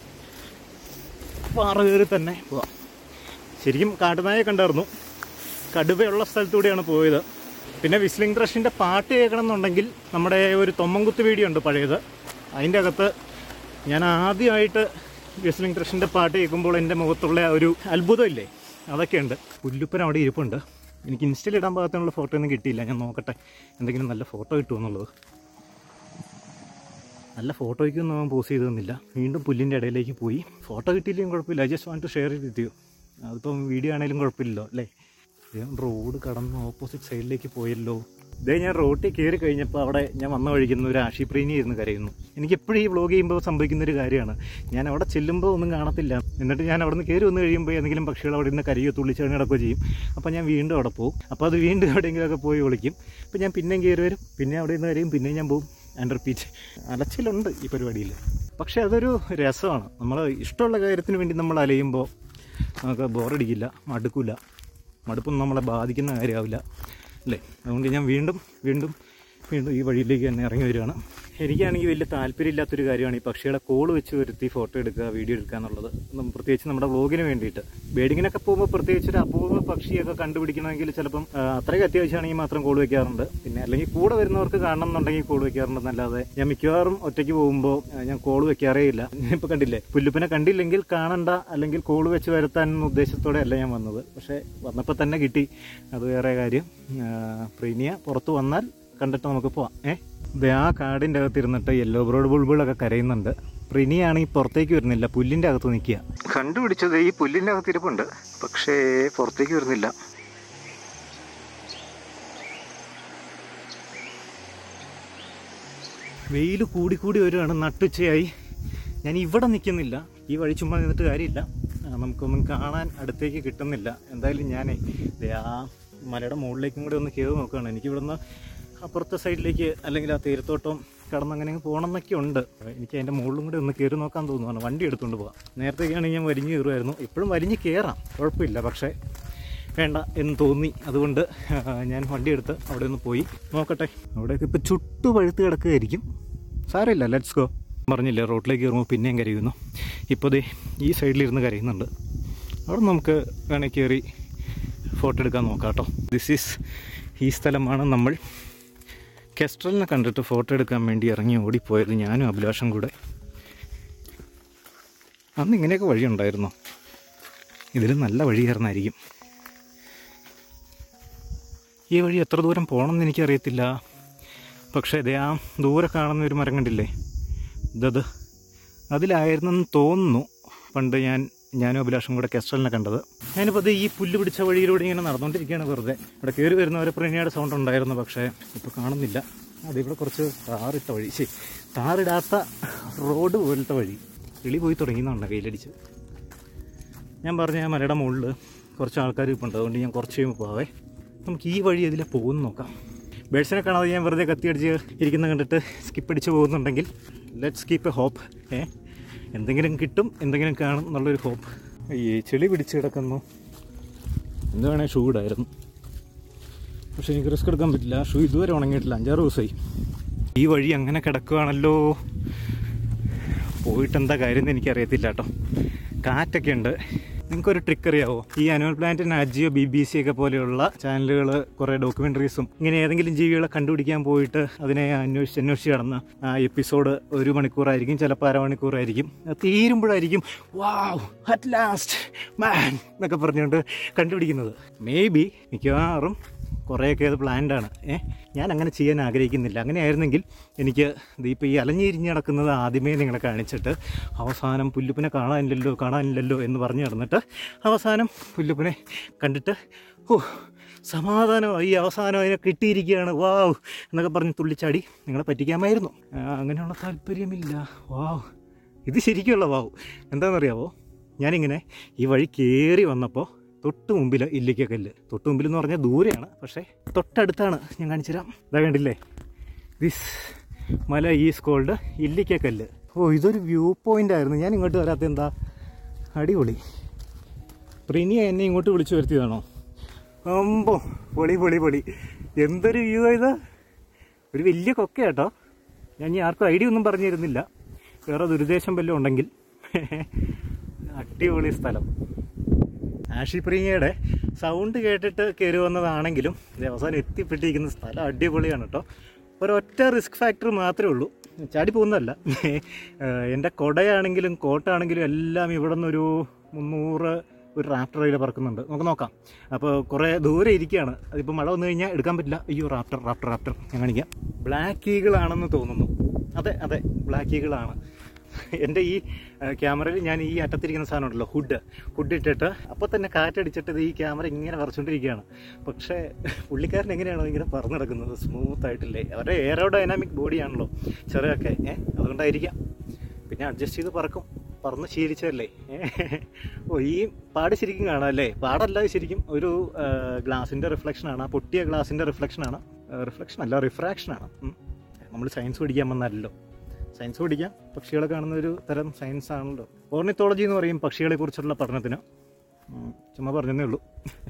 പാറ കയറി തന്നെ പോവാം ശരിക്കും കാട്ടുനായെ കണ്ടായിരുന്നു കടുവയുള്ള സ്ഥലത്തൂടെയാണ് പോയത് പിന്നെ വിസ്ലിംഗ് ത്രഷിൻ്റെ പാട്ട് കേൾക്കണം എന്നുണ്ടെങ്കിൽ നമ്മുടെ ഒരു തൊമ്മൻകുത്ത് വീഡിയോ ഉണ്ട് പഴയത് അതിൻ്റെ അകത്ത് ഞാൻ ആദ്യമായിട്ട് വിസ്ലിംഗ് ത്രഷിൻ്റെ പാട്ട് കേൾക്കുമ്പോൾ എൻ്റെ മുഖത്തുള്ള ആ ഒരു അത്ഭുതമില്ലേ അതൊക്കെയുണ്ട് പുല്ലുപ്പൻ അവിടെ ഇരിപ്പുണ്ട് എനിക്ക് ഇൻസ്റ്റയിൽ ഇടാൻ പാകത്തിനുള്ള ഫോട്ടോ ഒന്നും കിട്ടിയില്ല ഞാൻ നോക്കട്ടെ എന്തെങ്കിലും നല്ല ഫോട്ടോ കിട്ടുമെന്നുള്ളത് നല്ല ഫോട്ടോയ്ക്കൊന്നും അവൻ പോസ് ചെയ്ത് തന്നില്ല വീണ്ടും പുല്ലിൻ്റെ ഇടയിലേക്ക് പോയി ഫോട്ടോ കിട്ടിയില്ലെങ്കിൽ കുഴപ്പമില്ല I just want to share ചെയ്ത് യു അതിപ്പം വീഡിയോ ആണെങ്കിലും കുഴപ്പമില്ലല്ലോ അല്ലേ ഞാൻ റോഡ് കടന്ന് ഓപ്പോസിറ്റ് സൈഡിലേക്ക് പോയല്ലോ ഇതേ ഞാൻ റോട്ടിൽ കയറി കഴിഞ്ഞപ്പോൾ അവിടെ ഞാൻ വന്ന വഴിക്കുന്ന ഒരു ആഷിപ്രീനി ഇരുന്ന് കരയുന്നു എനിക്ക് എപ്പോഴും ഈ വ്ളോഗ് ചെയ്യുമ്പോൾ സംഭവിക്കുന്ന ഒരു കാര്യമാണ് ഞാൻ അവിടെ ചെല്ലുമ്പോൾ ഒന്നും കാണത്തില്ല എന്നിട്ട് ഞാൻ അവിടെ നിന്ന് കയറി വന്ന് കഴിയുമ്പോൾ ഏതെങ്കിലും പക്ഷികൾ അവിടെ നിന്ന് കരയോ തുള്ളിച്ചേണി നടക്കുകയോ ചെയ്യും അപ്പോൾ ഞാൻ വീണ്ടും അവിടെ പോകും അപ്പോൾ അത് വീണ്ടും എവിടെയെങ്കിലുമൊക്കെ പോയി വിളിക്കും അപ്പോൾ ഞാൻ പിന്നെയും കയറി വരും പിന്നെ അവിടെ നിന്ന് കരയും പിന്നെയും ഞാൻ പോകും ആൻഡ് റിപ്പീറ്റ് അലച്ചിലുണ്ട് ഈ പരിപാടിയിൽ പക്ഷേ അതൊരു രസമാണ് നമ്മൾ ഇഷ്ടമുള്ള കാര്യത്തിന് വേണ്ടി നമ്മൾ അലയുമ്പോൾ നമുക്ക് ബോറടിക്കില്ല മടുക്കില്ല മടുപ്പൊന്നും നമ്മളെ ബാധിക്കുന്ന കാര്യമാവില്ല അല്ലേ അതുകൊണ്ട് ഞാൻ വീണ്ടും വീണ്ടും വീണ്ടും ഈ വഴിയിലേക്ക് തന്നെ ഇറങ്ങി വരികയാണ് എനിക്കാണെങ്കിൽ വലിയ താല്പര്യമില്ലാത്തൊരു കാര്യമാണ് ഈ പക്ഷികളെ കോൾ വെച്ച് വരുത്തി ഫോട്ടോ എടുക്കുക വീഡിയോ എടുക്കുക എന്നുള്ളത് നം- പ്രത്യേകിച്ച് നമ്മുടെ വ്ളോഗിന് വേണ്ടിയിട്ട് ബേഡിങ്ങിനൊക്കെ പോകുമ്പോൾ പ്രത്യേകിച്ച് ഒരു അപൂർവ പക്ഷിയൊക്കെ കണ്ടുപിടിക്കണമെങ്കിൽ ചിലപ്പം ആ, അത്രയ്ക്ക് അത്യാവശ്യമാണെങ്കിൽ മാത്രം കോൾ വെക്കാറുണ്ട് പിന്നെ അല്ലെങ്കിൽ കൂടെ വരുന്നവർക്ക് കാണണം എന്നുണ്ടെങ്കിൽ കോൾ വെക്കാറുണ്ടെന്നല്ലാതെ ഞാൻ മിക്കവാറും ഒറ്റയ്ക്ക് പോകുമ്പോൾ ആ, ഞാൻ കോൾ വെക്കാറേ ഇല്ല ഇപ്പം കണ്ടില്ലേ പുല്ലുപ്പിനെ കണ്ടില്ലെങ്കിൽ കാണണ്ട അല്ലെങ്കിൽ കോൾ വെച്ച് വരുത്താൻ എന്ന ഉദ്ദേശത്തോടെ അല്ല ഞാൻ വന്നത് പക്ഷേ വന്നപ്പോൾ തന്നെ കിട്ടി അത് വേറെ കാര്യം ആ, പ്രീനിയ പുറത്ത് വന്നാൽ കണ്ടിട്ട് നമുക്ക് പോവാം ഏ ദേ ആ കാടിൻ്റെ അകത്ത് ഇരുന്നിട്ട് യെല്ലോ ബ്രോഡ് ബുൾബുളൊക്കെ കരയുന്നുണ്ട് പ്രിനിയാണെങ്കിൽ പുറത്തേക്ക് വരുന്നില്ല പുല്ലിൻ്റെ അകത്ത് നിൽക്കുക കണ്ടുപിടിച്ചത് ഈ പുല്ലിൻ്റെ അകത്ത് ഇരിപ്പുണ്ട് പക്ഷേ പുറത്തേക്ക് വരുന്നില്ല വെയിൽ കൂടി കൂടി വരികയാണ് നട്ടുച്ചയായി ഞാൻ ഇവിടെ നിൽക്കുന്നില്ല ഈ വഴി ചുമ്മാ നിന്നിട്ട് കാര്യമില്ല ആ, നമുക്കൊന്നും കാണാൻ അടുത്തേക്ക് കിട്ടുന്നില്ല എന്തായാലും ഞാനേ ദേ ആ മലയുടെ മുകളിലേക്കും കൂടി ഒന്ന് കയറി നോക്കുകയാണ് എനിക്ക് ഇവിടുന്ന് അപ്പുറത്തെ സൈഡിലേക്ക് അല്ലെങ്കിൽ ആ തീരത്തോട്ടം കടന്ന് അങ്ങനെ അങ്ങ് പോകണം എന്നൊക്കെ ഉണ്ട് എനിക്ക് അതിൻ്റെ മുകളിലും കൂടി ഒന്ന് കയറി നോക്കാൻ തോന്നുവാണ് വണ്ടി എടുത്തുകൊണ്ട് പോകാം നേരത്തേക്കാണെങ്കിൽ ഞാൻ വലിഞ്ഞ് കയറുമായിരുന്നു ഇപ്പോഴും വലിഞ്ഞ് കയറാം കുഴപ്പമില്ല പക്ഷേ വേണ്ട എന്ന് തോന്നി അതുകൊണ്ട് ആ, ഞാൻ വണ്ടി എടുത്ത് അവിടെ ഒന്ന് പോയി നോക്കട്ടെ അവിടെയൊക്കെ ഇപ്പോൾ ചുട്ടു പഴുത്ത് കിടക്കുകയായിരിക്കും സാരമില്ല ലെറ്റ്സ് ഗോ പറഞ്ഞില്ലേ റോട്ടിലേക്ക് കയറുമ്പോൾ പിന്നെയും കരയുന്നു ഇപ്പോൾ ദേ ഈ സൈഡിലിരുന്ന് കരയുന്നുണ്ട് അവിടെ നമുക്ക് വേണേൽ കയറി ഫോട്ടോ എടുക്കാൻ നോക്കാം കേട്ടോ ദിസ് ഈസ് ഈ സ്ഥലമാണ് നമ്മൾ കെസ്ട്രലിനെ കണ്ടിട്ട് ഫോട്ടോ എടുക്കാൻ വേണ്ടി ഇറങ്ങി ഓടിപ്പോയത് ഞാനും അഭിലാഷം കൂടെ അന്ന് ഇങ്ങനെയൊക്കെ വഴിയുണ്ടായിരുന്നോ ഇതിൽ നല്ല വഴിയായിരുന്നായിരിക്കും ഈ വഴി എത്ര ദൂരം പോകണമെന്ന് എനിക്കറിയത്തില്ല പക്ഷേ ഇതേ ആ ദൂരെ കാണുന്ന ഒരു മരം കണ്ടില്ലേ ഇതത് അതിലായിരുന്നെന്ന് തോന്നുന്നു പണ്ട് ഞാൻ ഞാനും അഭിലാഷും കൂടെ കെസ്ട്രലിനെ കണ്ടത് ഞാനിപ്പോൾ അത് ഈ പുല്ല് പിടിച്ച വഴിയിലൂടെ ഇങ്ങനെ നടന്നുകൊണ്ടിരിക്കുകയാണ് വെറുതെ ഇവിടെ കയറി വരുന്നവരെ പ്രണയുടെ സൗണ്ട് ഉണ്ടായിരുന്നു പക്ഷേ ഇപ്പോൾ കാണുന്നില്ല അതിവിടെ കുറച്ച് താറിട്ട വഴി ശരി താറിടാത്ത റോഡ് പോലത്തെ വഴി കിളി പോയി തുടങ്ങിയെന്നുണ്ട് കയ്യിലടിച്ച് ഞാൻ പറഞ്ഞ ആ മലയുടെ മുകളിൽ കുറച്ച് ആൾക്കാർ ഇപ്പോൾ ഉണ്ട് അതുകൊണ്ട് ഞാൻ കുറച്ച് കഴിയുമ്പോൾ പോവേ നമുക്ക് ഈ വഴി അതിലെ പോകുന്നു നോക്കാം ബേഡ്സിനെ കാണാതെ ഞാൻ വെറുതെ കത്തിയടിച്ച് ഇരിക്കുന്ന കണ്ടിട്ട് സ്കിപ്പ് അടിച്ച് പോകുന്നുണ്ടെങ്കിൽ ലെറ്റ്സ് കീപ്പ് എ ഹോപ്പ് ഏ എന്തെങ്കിലും കിട്ടും എന്തെങ്കിലും കാണും എന്നുള്ളൊരു ഹോപ്പ് ഈ ചെളി പിടിച്ച് കിടക്കുന്നു എന്ത് വേണേൽ ഷൂ ഇടായിരുന്നു പക്ഷെ എനിക്ക് റിസ്ക് എടുക്കാൻ പറ്റില്ല ഷൂ ഇതുവരെ ഉണങ്ങിയിട്ടില്ല അഞ്ചാറ് ദിവസമായി ഈ വഴി അങ്ങനെ കിടക്കുകയാണല്ലോ പോയിട്ട് എന്താ കാര്യം എന്ന് എനിക്കറിയത്തില്ല കേട്ടോ കാറ്റൊക്കെ ഉണ്ട് നിങ്ങൾക്കൊരു ട്രിക്ക് അറിയാവോ ഈ അനുവൽ പ്ലാന്റ് അജിയോ ബി ബി സി ഒക്കെ പോലെയുള്ള ചാനലുകൾ കുറേ ഡോക്യുമെൻ്ററീസും ഇങ്ങനെ ഏതെങ്കിലും ജീവികളെ കണ്ടുപിടിക്കാൻ പോയിട്ട് അതിനെ അന്വേഷിച്ച് അന്വേഷിച്ച് കിടന്ന ആ എപ്പിസോഡ് ഒരു മണിക്കൂറായിരിക്കും ചിലപ്പോൾ അരമണിക്കൂറായിരിക്കും അത് തീരുമ്പോഴായിരിക്കും വാവ് അറ്റ് ലാസ്റ്റ് മാൻ എന്നൊക്കെ പറഞ്ഞുകൊണ്ട് കണ്ടുപിടിക്കുന്നത് മേ ബി മിക്കവാറും കുറേയൊക്കെ അത് പ്ലാൻഡ് ആണ് ഏ ഞാൻ അങ്ങനെ ചെയ്യാൻ ആഗ്രഹിക്കുന്നില്ല അങ്ങനെയായിരുന്നെങ്കിൽ എനിക്ക് ഇപ്പോൾ ഈ അലഞ്ഞിരിഞ്ഞ് നടക്കുന്നത് ആദ്യമേ നിങ്ങളെ കാണിച്ചിട്ട് അവസാനം പുല്ലുപ്പിനെ കാണാനില്ലല്ലോ കാണാനില്ലല്ലോ എന്ന് പറഞ്ഞു നടന്നിട്ട് അവസാനം പുല്ലുപ്പിനെ കണ്ടിട്ട് ഓ സമാധാനമായി അവസാനം അതിനെ കിട്ടിയിരിക്കുകയാണ് വാവ് എന്നൊക്കെ പറഞ്ഞ് തുള്ളിച്ചാടി നിങ്ങളെ പറ്റിക്കാമായിരുന്നു ആ, അങ്ങനെയുള്ള താല്പര്യമില്ല വാവ് ഇത് ശരിക്കുള്ള വാവ് എന്താണെന്നറിയാവോ ഞാനിങ്ങനെ ഈ വഴി കയറി വന്നപ്പോൾ തൊട്ട് മുമ്പിൽ ഇല്ലിക്കക്കല്ല് തൊട്ട് മുമ്പിൽ എന്ന് പറഞ്ഞാൽ ദൂരെയാണ് പക്ഷേ തൊട്ടടുത്താണ് ഞാൻ കാണിച്ചു തരാം ഇതാ കണ്ടില്ലേ ദിസ് മല ഈസ് കോൾഡ് ഇല്ലിക്കക്കല്ല് ഓ ഇതൊരു വ്യൂ പോയിന്റ് ആയിരുന്നു ഞാൻ ഇങ്ങോട്ട് വരാത്ത എന്താ അടിപൊളി പ്രിനിയ എന്നെ ഇങ്ങോട്ട് വിളിച്ചു വരുത്തിയതാണോ അമ്പോ പൊളി പൊളി പൊളി എന്തൊരു വ്യൂ ഇത് ഒരു വലിയ കൊക്ക കേട്ടോ ഞാൻ ഇനി ആർക്കും ഐഡിയ ഒന്നും പറഞ്ഞിരുന്നില്ല വേറെ ദുരുദ്ദേശം വല്ലതും ഉണ്ടെങ്കിൽ അടിപൊളി സ്ഥലം ആഷിപ്രിയയുടെ സൗണ്ട് കേട്ടിട്ട് കയറി വന്നതാണെങ്കിലും ഇത് അവസാനം എത്തിപ്പെട്ടിരിക്കുന്ന സ്ഥലം അടിപൊളിയാണ് കേട്ടോ ഒരൊറ്റ റിസ്ക് ഫാക്ടർ മാത്രമേ ഉള്ളൂ ചാടി പോകുന്നതല്ല എൻ്റെ കൊടയാണെങ്കിലും കോട്ടാണെങ്കിലും എല്ലാം ഇവിടെ നിന്നൊരു മുന്നൂറ് ഒരു റാപ്റ്റർ അതിൽ പറക്കുന്നുണ്ട് നമുക്ക് നോക്കാം അപ്പോൾ കുറേ ദൂരെ ഇരിക്കുകയാണ് അതിപ്പോൾ മഴ വന്നു കഴിഞ്ഞാൽ എടുക്കാൻ പറ്റില്ല അയ്യോ റാപ്റ്റർ റാപ്റ്റർ റാപ്റ്റർ ഞാൻ കാണിക്കാം ബ്ലാക്ക് ഈഗിളാണെന്ന് തോന്നുന്നു അതെ അതെ ബ്ലാക്ക് ഈഗിളാണ് എൻ്റെ ഈ ക്യാമറയിൽ ഞാൻ ഈ അറ്റത്തിരിക്കുന്ന സാധനം ഉണ്ടല്ലോ ഹുഡ് ഹുഡ് ഇട്ടിട്ട് അപ്പോൾ തന്നെ കാറ്റടിച്ചിട്ട് ഇത് ഈ ക്യാമറ ഇങ്ങനെ വരച്ചുകൊണ്ടിരിക്കുകയാണ് പക്ഷേ പുള്ളിക്കാരൻ എങ്ങനെയാണോ ഇങ്ങനെ പറന്നു നടക്കുന്നത് സ്മൂത്ത് ആയിട്ടില്ലേ അവരുടെ എയറോഡൈനാമിക് ബോഡിയാണല്ലോ ചെറിയൊക്കെ ഏ അതുകൊണ്ടായിരിക്കാം പിന്നെ അഡ്ജസ്റ്റ് ചെയ്ത് പറക്കും പറന്ന് ശീലിച്ചതല്ലേ ഏ? ഓ ഈ പാട് ശരിക്കും കാണാം അല്ലേ പാടല്ല ഇത് ശരിക്കും ഒരു ഗ്ലാസിൻ്റെ റിഫ്ലക്ഷനാണ് ആ പൊട്ടിയ ഗ്ലാസിൻ്റെ റിഫ്ലക്ഷനാണ് റിഫ്ലക്ഷൻ അല്ല റിഫ്രാക്ഷനാണ് നമ്മൾ സയൻസ് പഠിക്കാൻ വന്നല്ലോ സയൻസ് പഠിക്കാം പക്ഷികളെ കാണുന്ന ഒരു തരം സയൻസ് ആണല്ലോ ഓർണിത്തോളജി എന്ന് പറയും പക്ഷികളെ കുറിച്ചുള്ള പഠനത്തിന് ഉം, ചുമ്മാ പറഞ്ഞതേ ഉള്ളൂ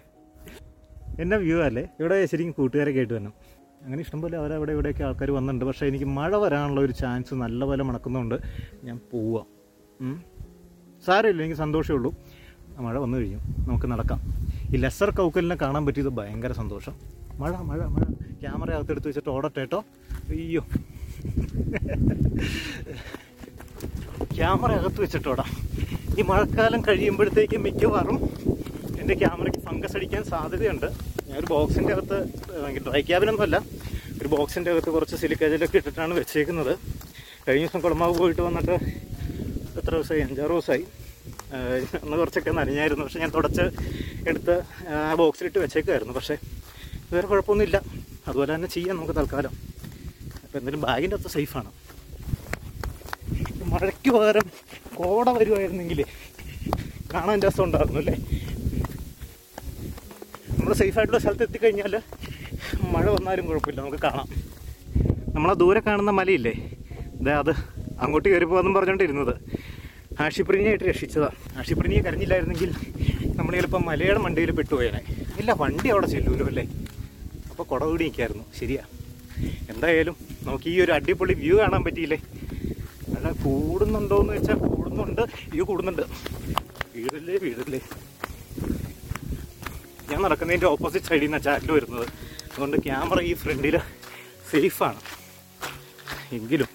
എന്നാ വ്യൂ അല്ലേ ഇവിടെ ശരിക്കും കൂട്ടുകാരൊക്കെ ആയിട്ട് തന്നെ അങ്ങനെ ഇഷ്ടംപോലെ അവരവിടെ ഇവിടെയൊക്കെ ആൾക്കാർ വന്നിട്ടുണ്ട് പക്ഷേ എനിക്ക് മഴ വരാനുള്ള ഒരു ചാൻസ് നല്ലപോലെ മണക്കുന്നതുകൊണ്ട് ഞാൻ പോവാം ഉം. സാരമില്ല എനിക്ക് സന്തോഷമേ ഉള്ളൂ മഴ വന്നു കഴിഞ്ഞു നമുക്ക് നടക്കാം ഈ ലെസർ കൗക്കലിനെ കാണാൻ പറ്റിയത് ഭയങ്കര സന്തോഷം മഴ മഴ മഴ ക്യാമറ അകത്തെടുത്ത് വെച്ചിട്ട് ഓടട്ടെ കേട്ടോ അയ്യോ ക്യാമറ അകത്ത് വെച്ചിട്ടോടാ ഈ മഴക്കാലം കഴിയുമ്പോഴത്തേക്കും മിക്കവാറും എൻ്റെ ക്യാമറയ്ക്ക് ഫംഗസ് അടിക്കാൻ സാധ്യതയുണ്ട് ഞാനൊരു ബോക്സിൻ്റെ അകത്ത് ഡ്രൈ ക്യാബിനൊന്നുമല്ല ഒരു ബോക്സിൻ്റെ അകത്ത് കുറച്ച് സിലിക്കജലൊക്കെ ഇട്ടിട്ടാണ് വെച്ചേക്കുന്നത് കഴിഞ്ഞ ദിവസം കുളമാവ് പോയിട്ട് വന്നിട്ട് എത്ര ദിവസമായി അഞ്ചാറ് ദിവസമായി ആഹ് അന്ന് കുറച്ചൊക്കെ നനഞ്ഞായിരുന്നു പക്ഷെ ഞാൻ തുടച്ച് എടുത്ത് ആ ബോക്സിലിട്ട് വെച്ചേക്കുമായിരുന്നു പക്ഷേ വേറെ കുഴപ്പമൊന്നുമില്ല അതുപോലെ തന്നെ ചെയ്യാം നമുക്ക് തൽക്കാലം അപ്പോൾ എന്തായാലും ബാഗിൻ്റെ അകത്ത് സേഫാണ് മഴയ്ക്ക് പകരം കോട വരുമായിരുന്നെങ്കിൽ കാണാൻ രസം ഉണ്ടായിരുന്നു അല്ലേ നമ്മൾ സേഫായിട്ടുള്ള സ്ഥലത്ത് എത്തിക്കഴിഞ്ഞാൽ മഴ വന്നാലും കുഴപ്പമില്ല നമുക്ക് കാണാം നമ്മളാ ദൂരെ കാണുന്ന മലയില്ലേ അതെ അത് അങ്ങോട്ട് കയറി പോകാമെന്നും പറഞ്ഞുകൊണ്ടിരുന്നത് ആഷിപ്രിനിയായിട്ട് രക്ഷിച്ചതാ ആഷിപ്രിനിയെ കരഞ്ഞില്ലായിരുന്നെങ്കിൽ നമ്മൾ ചിലപ്പോൾ മലയുടെ മണ്ടിയിൽ പെട്ടുപോയേനെ ഇല്ല വണ്ടി അവിടെ ചെല്ലൂലോ അല്ലേ അപ്പോൾ കുട കൂടി നിൽക്കായിരുന്നു ശരിയാ എന്തായാലും നമുക്ക് ഈ ഒരു അടിപൊളി വ്യൂ കാണാൻ പറ്റിയില്ലേ മഴ കൂടുന്നുണ്ടോ എന്ന് വെച്ചാൽ കൂടുന്നുണ്ട് വ്യൂ കൂടുന്നുണ്ട് വീടല്ലേ വീടല്ലേ ഞാൻ നടക്കുന്നതിൻ്റെ ഓപ്പോസിറ്റ് സൈഡിൽ നിന്നാണ് ചാറ്റിൽ വരുന്നത് അതുകൊണ്ട് ക്യാമറ ഈ ഫ്രണ്ടിൽ സേഫാണ് എങ്കിലും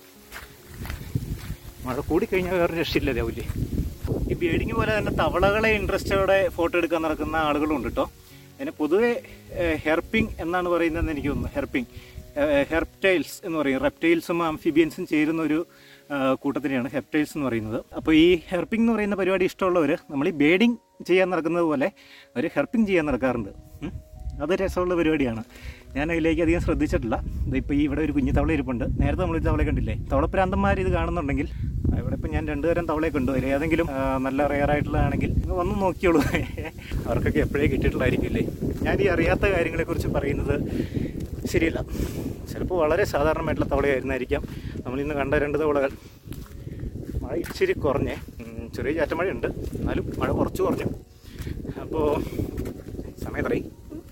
മഴ കൂടിക്കഴിഞ്ഞാൽ വേറെ രക്ഷയില്ല രാവിലെ ഈ ബേഡിങ് പോലെ തന്നെ തവളകളെ ഇൻട്രസ്റ്റോടെ ഫോട്ടോ എടുക്കാൻ നടക്കുന്ന ആളുകളും ഉണ്ട് കേട്ടോ അതിന് പൊതുവെ ഹെർപ്പിംഗ് എന്നാണ് പറയുന്നതെന്ന് എനിക്ക് തോന്നുന്നു ഹെർപ്പിംഗ് ഹെർപ്റ്റൈൽസ് എന്ന് പറയും റെപ്റ്റൈൽസും ആംഫിബിയൻസും ചേരുന്ന ഒരു ആ, കൂട്ടത്തിനെയാണ് ഹെർപ്റ്റൈൽസ് എന്ന് പറയുന്നത് അപ്പോൾ ഈ ഹെർപ്പിംഗ് എന്ന് പറയുന്ന പരിപാടി ഇഷ്ടമുള്ളവർ നമ്മൾ ഈ ബേഡിങ് ചെയ്യാൻ നടക്കുന്നത് പോലെ അവർ ഹെർപ്പിംഗ് ചെയ്യാൻ നടക്കാറുണ്ട് ഉം. അത് രസമുള്ള പരിപാടിയാണ് ഞാൻ അതിലേക്ക് അധികം ശ്രദ്ധിച്ചിട്ടില്ല ഇപ്പോൾ ഈ ഇവിടെ ഒരു കുഞ്ഞു തവള ഇരിപ്പുണ്ട് നേരത്തെ നമ്മൾ ഈ തവളയെ കണ്ടില്ലേ തവളപ്രാന്തന്മാർ ഇത് കാണുന്നുണ്ടെങ്കിൽ ആ, ഇവിടെ ഇപ്പം ഞാൻ രണ്ടു തരം തവളയെ കണ്ടു അതിൽ ഏതെങ്കിലും ആ, നല്ല റെയർ ആയിട്ടുള്ളതാണെങ്കിൽ നിങ്ങൾ വന്ന് നോക്കിയോളൂ അവർക്കൊക്കെ എപ്പോഴേ കിട്ടിയിട്ടുള്ളതായിരിക്കില്ലേ ഞാൻ ഈ അറിയാത്ത കാര്യങ്ങളെക്കുറിച്ച് പറയുന്നത് ശരിയല്ല ചിലപ്പോൾ വളരെ സാധാരണമായിട്ടുള്ള തവളയായിരുന്നായിരിക്കാം നമ്മളിന്ന് കണ്ട രണ്ട് തവളകൾ മഴ ഇച്ചിരി കുറഞ്ഞേ ഉം, ചെറിയ ചാറ്റമഴയുണ്ട് എന്നാലും മഴ കുറച്ച് കുറഞ്ഞു അപ്പോൾ സമയം എത്രയായി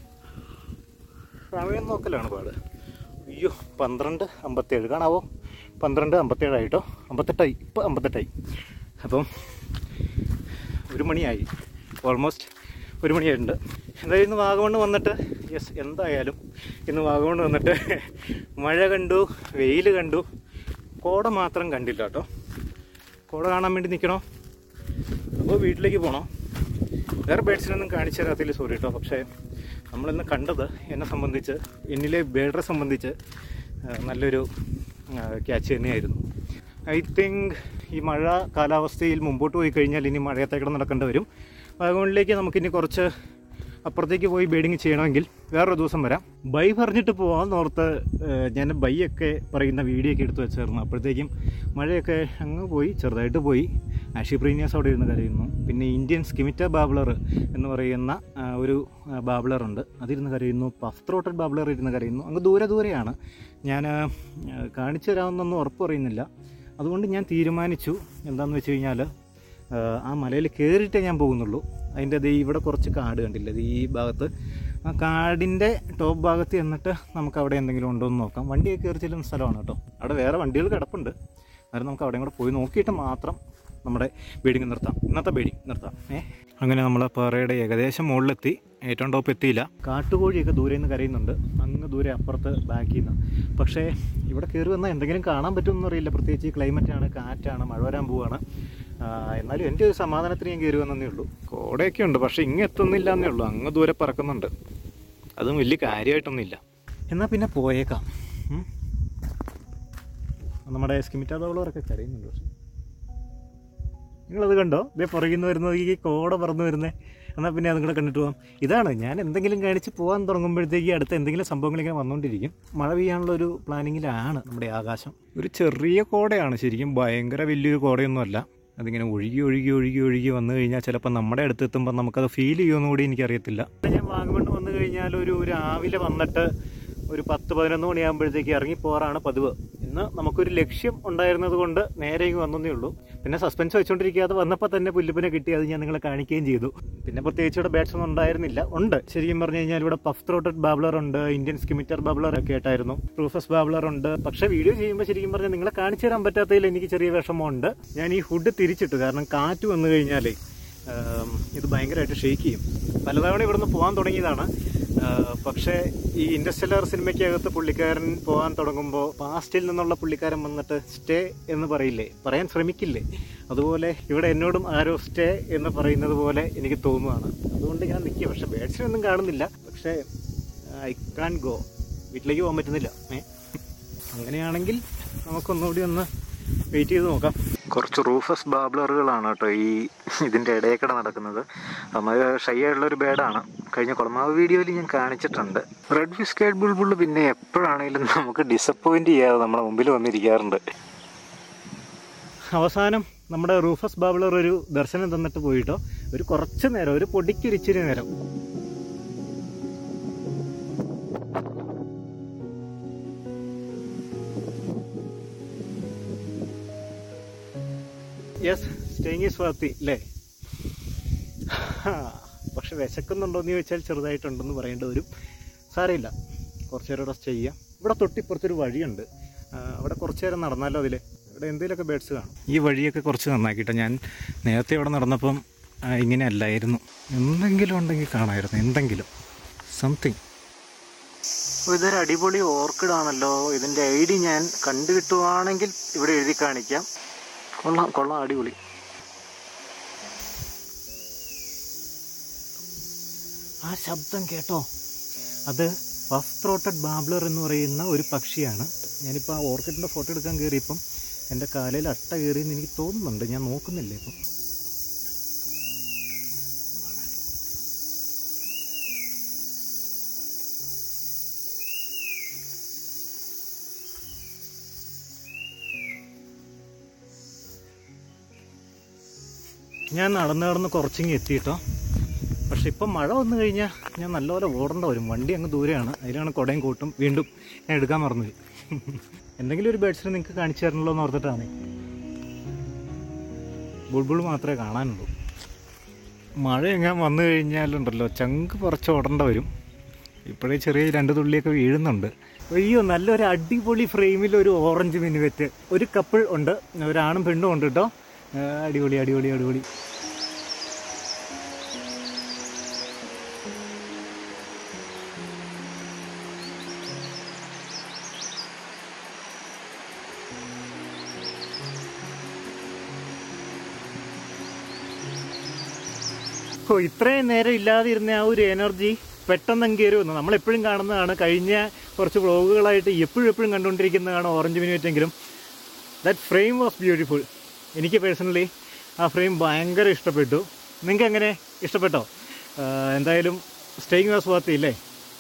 സമയം നോക്കലാണ് പാട് അയ്യോ പന്ത്രണ്ട് അമ്പത്തേഴ് കാണാവോ പന്ത്രണ്ട് അമ്പത്തേഴായിട്ടോ അമ്പത്തെട്ടായി ഇപ്പം അമ്പത്തെട്ടായി അപ്പം ഒരു മണിയായി ഓൾമോസ്റ്റ് ഒരു മണിയായിട്ടുണ്ട് എന്തായാലും ഇന്ന് വാഗമണ്ണ് വന്നിട്ട് യെസ് എന്തായാലും ഇന്ന് വാഗമണ്ണ് വന്നിട്ട് മഴ കണ്ടു വെയിൽ കണ്ടു കോട മാത്രം കണ്ടില്ല കേട്ടോ കോട കാണാൻ വേണ്ടി നിൽക്കണോ അപ്പോൾ വീട്ടിലേക്ക് പോകണോ വേറെ ബേഡ്സിനൊന്നും കാണിച്ചു തരാത്തില്ല സോറി കേട്ടോ പക്ഷേ നമ്മളിന്ന് കണ്ടത് എന്നെ സംബന്ധിച്ച് എന്നിലെ ബേഡറെ സംബന്ധിച്ച് ആ, നല്ലൊരു ക്യാച്ച് തന്നെയായിരുന്നു ഐ തിങ്ക് ഈ മഴ കാലാവസ്ഥയിൽ മുമ്പോട്ട് പോയി കഴിഞ്ഞാൽ ഇനി മഴയത്തേക്കിടെ നടക്കേണ്ടി വരും വാഗമണിലേക്ക് നമുക്കിനി കുറച്ച് അപ്പുറത്തേക്ക് പോയി ബീഡിങ് ചെയ്യണമെങ്കിൽ വേറൊരു ദിവസം വരാം ബൈ പറഞ്ഞിട്ട് പോകാമെന്ന് ഓർത്ത് ഏഹ്, ഞാൻ ബൈ ഒക്കെ പറയുന്ന വീഡിയോ ഒക്കെ എടുത്ത് വെച്ചായിരുന്നു അപ്പോഴത്തേക്കും മഴയൊക്കെ അങ്ങ് പോയി ചെറുതായിട്ട് പോയി ആഷി പ്രീനിയസ് അവിടെ ഇരുന്ന് കരയുന്നു പിന്നെ ഇന്ത്യൻ സ്കിമിറ്റ ബാബ്ലർ എന്ന് പറയുന്ന ആ, ഒരു ബാബ്ലർ ഉണ്ട് അതിരുന്ന് കരയുന്നു പഫ് ത്രോട്ടഡ് ബാബ്ലർ ഇരുന്ന് കരയുന്നു അങ്ങ് ദൂരെ ദൂരെയാണ് ഞാൻ ആ, കാണിച്ചു തരാമെന്നൊന്നും ഉറപ്പ് പറയുന്നില്ല അതുകൊണ്ട് ഞാൻ തീരുമാനിച്ചു എന്താണെന്ന് വെച്ച് കഴിഞ്ഞാൽ ആ മലയിൽ കയറിയിട്ടേ ഞാൻ പോകുന്നുള്ളൂ അതിൻ്റെ ദേ ഇവിടെ കുറച്ച് കാട് കണ്ടില്ലേ ഇത് ഈ ഭാഗത്ത് ആ കാടിൻ്റെ ടോപ്പ് ഭാഗത്ത് ചെന്നിട്ട് നമുക്ക് അവിടെ എന്തെങ്കിലും ഉണ്ടോ എന്ന് നോക്കാം വണ്ടിയൊക്കെ കയറി ചെല്ലുന്ന സ്ഥലമാണ് കേട്ടോ അവിടെ വേറെ വണ്ടികൾ കിടപ്പുണ്ട് അന്നേരം നമുക്ക് അവിടെയും കൂടെ പോയി നോക്കിയിട്ട് മാത്രം നമ്മുടെ ബീഡിങ് നിർത്താം ഇന്നത്തെ ബീഡിങ് നിർത്താം ഏ അങ്ങനെ നമ്മൾ പാറയുടെ ഏകദേശം മുകളിലെത്തി ഏറ്റവും ടോപ്പ് എത്തിയില്ല കാട്ടുകോഴിയൊക്കെ ദൂരെ നിന്ന് കരയുന്നുണ്ട് അങ്ങ് ദൂരെ അപ്പുറത്ത് ബാക്കിൽ നിന്ന് പക്ഷേ ഇവിടെ കയറി വന്നാൽ എന്തെങ്കിലും കാണാൻ പറ്റുമെന്ന് അറിയില്ല പ്രത്യേകിച്ച് ഈ ക്ലൈമറ്റാണ് കാറ്റാണ് മഴ വരാൻ പോവാണ് ആ, എന്നാലും എൻ്റെ ഒരു സമാധാനത്തിന് ഞാൻ കയറി വന്നേ ഉള്ളൂ കോടയൊക്കെ ഉണ്ട് പക്ഷേ ഇങ്ങ് എത്തുന്നില്ല എന്നേ ഉള്ളൂ അങ്ങ് ദൂരെ പറക്കുന്നുണ്ട് അതും വലിയ കാര്യമായിട്ടൊന്നുമില്ല എന്നാൽ പിന്നെ പോയേക്കാം ഉം. നമ്മുടെ സ്കിമിറ്റാതോളവരൊക്കെ കരയുന്നുണ്ട് പക്ഷേ നിങ്ങളത് കണ്ടോ ഇതേ പുറകിന്ന് വരുന്നത് ഈ കോട പറന്ന് വരുന്നത് എന്നാൽ പിന്നെ അതും കൂടെ കണ്ടിട്ട് പോകാം ഇതാണ് ഞാൻ എന്തെങ്കിലും കാണിച്ച് പോകാൻ തുടങ്ങുമ്പോഴത്തേക്ക് അടുത്ത എന്തെങ്കിലും സംഭവങ്ങളിങ്ങനെ വന്നുകൊണ്ടിരിക്കും മഴ പെയ്യാനുള്ള ഒരു പ്ലാനിങ്ങിലാണ് നമ്മുടെ ആകാശം ഒരു ചെറിയ കോടയാണ് ശരിക്കും ഭയങ്കര വലിയൊരു കോടയൊന്നുമല്ല അതിങ്ങനെ ഒഴുകി ഒഴുകി ഒഴുകി ഒഴുകി വന്നു കഴിഞ്ഞാൽ ചിലപ്പോൾ നമ്മുടെ അടുത്ത് എത്തുമ്പോൾ നമുക്കത് ഫീൽ ചെയ്യുമെന്ന് കൂടി എനിക്കറിയത്തില്ല ഞാൻ വാഗമണ്ണ് വന്നു കഴിഞ്ഞാൽ ഒരു രാവിലെ വന്നിട്ട് ഒരു പത്ത് പതിനൊന്ന് മണിയാകുമ്പോഴത്തേക്ക് ഇറങ്ങി പോകാറാണ് പതിവ് ഇന്ന് നമുക്കൊരു ലക്ഷ്യം ഉണ്ടായിരുന്നത് കൊണ്ട് നേരെ ഇങ്ങ് വന്നതേ ഉള്ളൂ പിന്നെ സസ്പെൻസ് വെച്ചുകൊണ്ടിരിക്കാതെ വന്നപ്പോൾ തന്നെ പുല്ലുപ്പിനെ കിട്ടി അത് ഞാൻ നിങ്ങളെ കാണിക്കുകയും ചെയ്തു പിന്നെ പ്രത്യേകിച്ച് ഇവിടെ ബാറ്റ്സ് ഒന്നും ഉണ്ടായിരുന്നില്ല ഉണ്ട് ശരിക്കും പറഞ്ഞു കഴിഞ്ഞാൽ ഇവിടെ പഫ് ത്രോട്ടഡ് ബാബ്ലർ ഉണ്ട് ഇന്ത്യൻ സ്കിമിറ്റർ ബാബ്ലർ ഒക്കെ ആയിട്ടായിരുന്നു റൂഫസ് ബാബ്ലർ ഉണ്ട് പക്ഷെ വീഡിയോ ചെയ്യുമ്പോൾ ശരിക്കും പറഞ്ഞാൽ നിങ്ങളെ കാണിച്ചു തരാൻ പറ്റാത്തതിൽ എനിക്ക് ചെറിയ വിഷമമുണ്ട് ഞാൻ ഈ ഹുഡ് തിരിച്ചിട്ടു കാരണം കാറ്റ് വന്നു കഴിഞ്ഞാലേ ആം, ഇത് ഭയങ്കരമായിട്ട് ഷെയ്ക്ക് ചെയ്യും പലതവണ ഇവിടുന്ന് പോകാൻ തുടങ്ങിയതാണ് ആ, പക്ഷേ ഈ ഇൻഡസ്ട്രിയലർ സിനിമയ്ക്കകത്ത് പുള്ളിക്കാരൻ പോകാൻ തുടങ്ങുമ്പോൾ പാസ്റ്റിൽ നിന്നുള്ള പുള്ളിക്കാരൻ വന്നിട്ട് സ്റ്റേ എന്ന് പറയില്ലേ പറയാൻ ശ്രമിക്കില്ലേ അതുപോലെ ഇവിടെ എന്നോടും ആരോ സ്റ്റേ എന്ന് പറയുന്നത് പോലെ എനിക്ക് തോന്നുകയാണ് അതുകൊണ്ട് ഞാൻ നിൽക്കുക പക്ഷെ ബേഡ്സിനൊന്നും കാണുന്നില്ല പക്ഷേ ഐ കാൻ ഗോ വീട്ടിലേക്ക് പോകാൻ പറ്റുന്നില്ല ഏ അങ്ങനെയാണെങ്കിൽ നമുക്കൊന്നുകൂടി ഒന്ന് വെയിറ്റ് ചെയ്ത് നോക്കാം കുറച്ച് റൂഫസ് ബാബ്ലറുകളാണ് കേട്ടോ ഈ ഇതിൻ്റെ ഇടയേക്കടെ നടക്കുന്നത് നമ്മൾ ഷൈ ആയിട്ടുള്ള ഒരു ബേഡാണ് കഴിഞ്ഞ കുളമാവ് വീഡിയോയിൽ ഞാൻ കാണിച്ചിട്ടുണ്ട് റെഡ് ഫിസ്കേറ്റ് ബുൾബുൾ പിന്നെ എപ്പോഴാണെങ്കിലും നമുക്ക് ഡിസപ്പോയിന്റ് ചെയ്യാതെ നമ്മുടെ മുമ്പിൽ വന്നിരിക്കാറുണ്ട് അവസാനം നമ്മുടെ റൂഫസ് ബാബ്ലർ ഒരു ദർശനം തന്നിട്ട് പോയിട്ടോ ഒരു കുറച്ച് നേരം ഒരു പൊടിക്കൊരിച്ചിരി നേരം യെസ് സ്റ്റേയിങ് ഈസ് വർത്തി അല്ലേ പക്ഷെ വിശക്കുന്നുണ്ടോയെന്ന് ചോദിച്ചാൽ ചെറുതായിട്ടുണ്ടെന്ന് പറയേണ്ടി വരും സാരമില്ല കുറച്ച് നേരം ഇവിടെ സ്റ്റേ ചെയ്യാം ഇവിടെ തൊട്ടിപ്പുറത്തൊരു വഴിയുണ്ട് ആ, അവിടെ കുറച്ച് നേരം നടന്നാലോ അതിൽ ഇവിടെ എന്തെങ്കിലുമൊക്കെ ബേഡ്സ് കാണും ഈ വഴിയൊക്കെ കുറച്ച് നന്നാക്കിയിട്ട് ഞാൻ നേരത്തെ ഇവിടെ നടന്നപ്പം ആ, ഇങ്ങനെ അല്ലായിരുന്നു എന്തെങ്കിലും ഉണ്ടെങ്കിൽ കാണാമായിരുന്നു എന്തെങ്കിലും സംതിങ് ഇതൊരു അടിപൊളി ഓർക്കിഡ് ആണല്ലോ ഇതിൻ്റെ ഐ ഡി ഞാൻ കണ്ടു കിട്ടുവാണെങ്കിൽ ഇവിടെ എഴുതി കാണിക്കാം കൊള്ളാം കൊള്ളാം അടിപൊളി ആ ശബ്ദം കേട്ടോ അത് ഫസ്റ്റ് ത്രോട്ടഡ് ബാബ്ലർ എന്ന് പറയുന്ന ഒരു പക്ഷിയാണ് ഞാനിപ്പോൾ ആ ഓർക്കിഡിൻ്റെ ഫോട്ടോ എടുക്കാൻ കയറിയപ്പം എൻ്റെ കാലയിൽ അട്ട കയറിയെന്ന് എനിക്ക് തോന്നുന്നുണ്ട് ഞാൻ നോക്കുന്നില്ല ഇപ്പം ഞാൻ നടന്ന് നടന്ന് കുറച്ചിങ്ങ് എത്തിയിട്ടോ പക്ഷെ പക്ഷെ ഇപ്പം മഴ വന്നു കഴിഞ്ഞാൽ ഞാൻ നല്ലപോലെ ഓടേണ്ട വരും വണ്ടി അങ്ങ് ദൂരെയാണ് അതിലാണ് കുടയും കൂട്ടും വീണ്ടും ഞാൻ എടുക്കാൻ മറന്നുപോയി എന്തെങ്കിലും ഒരു ബേഡ്സിനെ നിങ്ങൾക്ക് കാണിച്ചു തരണമല്ലോ എന്ന് ഓർത്തിട്ടാണ് ബുൾബുൾ മാത്രമേ കാണാനുള്ളൂ മഴ എങ്ങനെ വന്നു കഴിഞ്ഞാലുണ്ടല്ലോ ചങ്ക് കുറച്ച് ഓടേണ്ട വരും ഇപ്പോഴേ ചെറിയ രണ്ട് തുള്ളിയൊക്കെ വീഴുന്നുണ്ട് അയ്യോ നല്ലൊരു അടിപൊളി ഫ്രെയിമിൽ ഒരു ഓറഞ്ച് മിനുവെറ്റ് ഒരു കപ്പിൾ ഉണ്ട് ഒരാണും പെണ്ണും ഉണ്ട് കേട്ടോ ആ, അടിപൊളി അടിപൊളി അടിപൊളി ഓ ഇത്രയും നേരം ഇല്ലാതിരുന്ന ആ ഒരു എനർജി പെട്ടെന്ന് കയറി വന്നു നമ്മളെപ്പോഴും കാണുന്നതാണ് കഴിഞ്ഞ കുറച്ച് വ്ളോഗുകളായിട്ട് എപ്പോഴും എപ്പോഴും കണ്ടുകൊണ്ടിരിക്കുന്നതാണ് ഓറഞ്ച് മിനിറ്റെങ്കിലും ദാറ്റ് ഫ്രെയിം വാസ് ബ്യൂട്ടിഫുൾ എനിക്ക് പേഴ്സണലി ആ ഫ്രെയിം ഭയങ്കര ഇഷ്ടപ്പെട്ടു നിങ്ങൾക്ക് എങ്ങനെ ഇഷ്ടപ്പെട്ടോ ആ, എന്തായാലും സ്റ്റേയിങ് വാസ് വാർത്ത ഇല്ലേ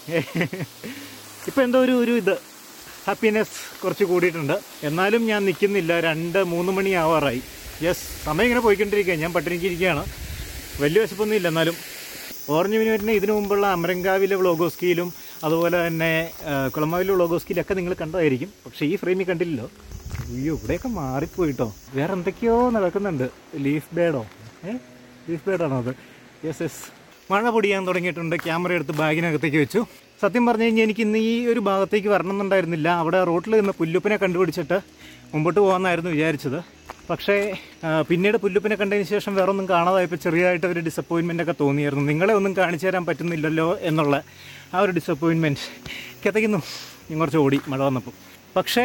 ഇപ്പം എന്തോ ഒരു ഒരു ഇത് ഹാപ്പിനെസ് കുറച്ച് കൂടിയിട്ടുണ്ട് എന്നാലും ഞാൻ നിൽക്കുന്നില്ല രണ്ട് മൂന്ന് മണി ആവാറായി യെസ് സമയം ഇങ്ങനെ പോയിക്കൊണ്ടിരിക്കുക ഞാൻ പട്ടിണിക്കിരിക്കുകയാണ് വലിയ വിശപ്പൊന്നും ഇല്ല എന്നാലും ഓറഞ്ച് മിനിറ്റിന് ഇതിനു മുമ്പുള്ള അമരങ്കാവിലെ വ്ളോഗോസ്കിയിലും അതുപോലെ തന്നെ ആ, കുളമാവിലെ വ്ളോഗോസ്കിയിലൊക്കെ നിങ്ങൾ കണ്ടതായിരിക്കും പക്ഷേ ഈ ഫ്രെയിമിൽ കണ്ടില്ലല്ലോ അയ്യോ ഇവിടെയൊക്കെ മാറിപ്പോയിട്ടോ വേറെ എന്തൊക്കെയോ നടക്കുന്നുണ്ട് ലീഫ് ബേഡോ ഏ ലീഫ് ബേഡാണോ അത് യെസ് യെസ് മഴ പൊടിയാൻ തുടങ്ങിയിട്ടുണ്ട് ക്യാമറ എടുത്ത് ബാഗിനകത്തേക്ക് വെച്ചു സത്യം പറഞ്ഞു കഴിഞ്ഞാൽ എനിക്ക് ഇന്ന് ഈ ഒരു ഭാഗത്തേക്ക് വരണമെന്നുണ്ടായിരുന്നില്ല അവിടെ റോട്ടിൽ നിന്ന് പുല്ലുപ്പിനെ കണ്ടുപിടിച്ചിട്ട് മുമ്പോട്ട് പോകാമെന്നായിരുന്നു വിചാരിച്ചത് പക്ഷേ ആ, പിന്നീട് പുല്ലുപ്പിനെ കണ്ടതിന് ശേഷം വേറെ ഒന്നും കാണാതായപ്പോൾ ചെറിയതായിട്ട് ഒരു ഡിസപ്പോയിൻമെൻ്റ് ഒക്കെ തോന്നിയായിരുന്നു നിങ്ങളെ ഒന്നും കാണിച്ചു തരാൻ പറ്റുന്നില്ലല്ലോ എന്നുള്ള ആ ഒരു ഡിസപ്പോയിൻമെൻറ്റ് കിതയ്ക്കുന്നു ഞാൻ കുറച്ച് ഓടി മഴ വന്നപ്പോൾ പക്ഷേ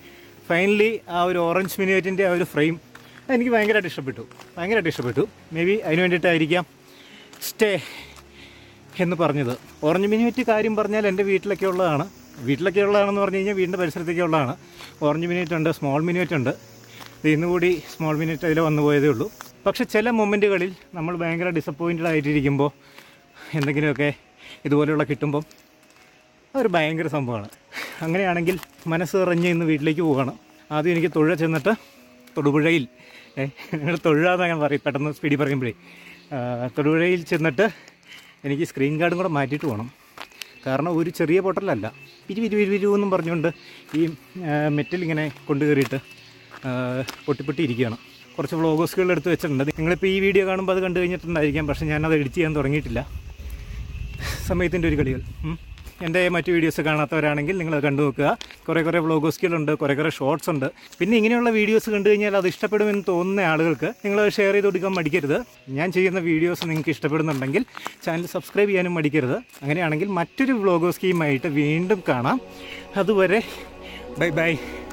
ഫൈനലി ആ ഒരു ഓറഞ്ച് മിനിവേറ്റിൻ്റെ ആ ഒരു ഫ്രെയിം എനിക്ക് ഭയങ്കരമായിട്ട് ഇഷ്ടപ്പെട്ടു ഭയങ്കരമായിട്ട് ഇഷ്ടപ്പെട്ടു മേ ബി അതിന് വേണ്ടിയിട്ടായിരിക്കാം സ്റ്റേ എന്ന് പറഞ്ഞത് ഓറഞ്ച് മിനിവേറ്റ് കാര്യം പറഞ്ഞാൽ എൻ്റെ വീട്ടിലൊക്കെ ഉള്ളതാണ് വീട്ടിലൊക്കെ ഉള്ളതാണെന്ന് പറഞ്ഞു കഴിഞ്ഞാൽ വീടിൻ്റെ പരിസരത്തൊക്കെ ഉള്ളതാണ് ഓറഞ്ച് മിനിറ്റ് ഉണ്ട് സ്മോൾ മിനിറ്റ് ഉണ്ട് ഇത് ഇന്ന് കൂടി സ്മോൾ മിനിറ്റ് അതിൽ വന്നു പോയതേ ഉള്ളൂ പക്ഷെ ചില മൊമെൻറ്റുകളിൽ നമ്മൾ ഭയങ്കര ഡിസപ്പോയിൻറ്റഡ് ആയിട്ടിരിക്കുമ്പോൾ എന്തെങ്കിലുമൊക്കെ ഇതുപോലെയുള്ള കിട്ടുമ്പം അതൊരു ഭയങ്കര സംഭവമാണ് അങ്ങനെയാണെങ്കിൽ മനസ്സ് നിറഞ്ഞ് ഇന്ന് വീട്ടിലേക്ക് പോവുകയാണ് ആദ്യം എനിക്ക് തൊഴ ചെന്നിട്ട് തൊടുപുഴയിൽ ഏ, നിങ്ങൾ തൊഴുകാന്ന് ഞാൻ പറയും പെട്ടെന്ന് സ്പീഡിൽ പറയുമ്പോഴേ ആ, തൊടുപുഴയിൽ ചെന്നിട്ട് എനിക്ക് സ്ക്രീൻ ഗാർഡും കൂടെ മാറ്റിയിട്ട് പോകണം കാരണം ഒരു ചെറിയ പൊട്ടലല്ല പിരി പിരി പിരി പിരു എന്നും പറഞ്ഞുകൊണ്ട് ഈ മെറ്റൽ ഇങ്ങനെ കൊണ്ടു കയറിയിട്ട് ആ, പൊട്ടിപ്പൊട്ടി ഇരിക്കുകയാണ് കുറച്ച് വ്ളോഗോസുകൾ എടുത്ത് വെച്ചിട്ടുണ്ട് നിങ്ങളിപ്പോൾ ഈ വീഡിയോ കാണുമ്പോൾ അത് കണ്ടു കഴിഞ്ഞിട്ടുണ്ടായിരിക്കാം പക്ഷേ ഞാനത് എഡിറ്റ് ചെയ്യാൻ തുടങ്ങിയിട്ടില്ല സമയത്തിൻ്റെ ഒരു കളികൾ ഉം. എൻ്റെ മറ്റു വീഡിയോസ് കാണാത്തവരാണെങ്കിൽ നിങ്ങൾ കണ്ടു നോക്കുക കുറേ കുറേ വ്ളോഗോസ്കിലുണ്ട് കുറേ കുറേ ഷോർട്സ് ഉണ്ട് പിന്നെ ഇങ്ങനെയുള്ള വീഡിയോസ് കണ്ടു കഴിഞ്ഞാൽ അത് ഇഷ്ടപ്പെടുമെന്ന് തോന്നുന്ന ആളുകൾക്ക് നിങ്ങൾ ഷെയർ ചെയ്ത് കൊടുക്കാൻ മടിക്കരുത് ഞാൻ ചെയ്യുന്ന വീഡിയോസ് നിങ്ങൾക്ക് ഇഷ്ടപ്പെടുന്നുണ്ടെങ്കിൽ ചാനൽ സബ്സ്ക്രൈബ് ചെയ്യാനും മടിക്കരുത് അങ്ങനെയാണെങ്കിൽ മറ്റൊരു വ്ളോഗോസ്കിയുമായിട്ട് വീണ്ടും കാണാം അതുവരെ ബൈ ബൈ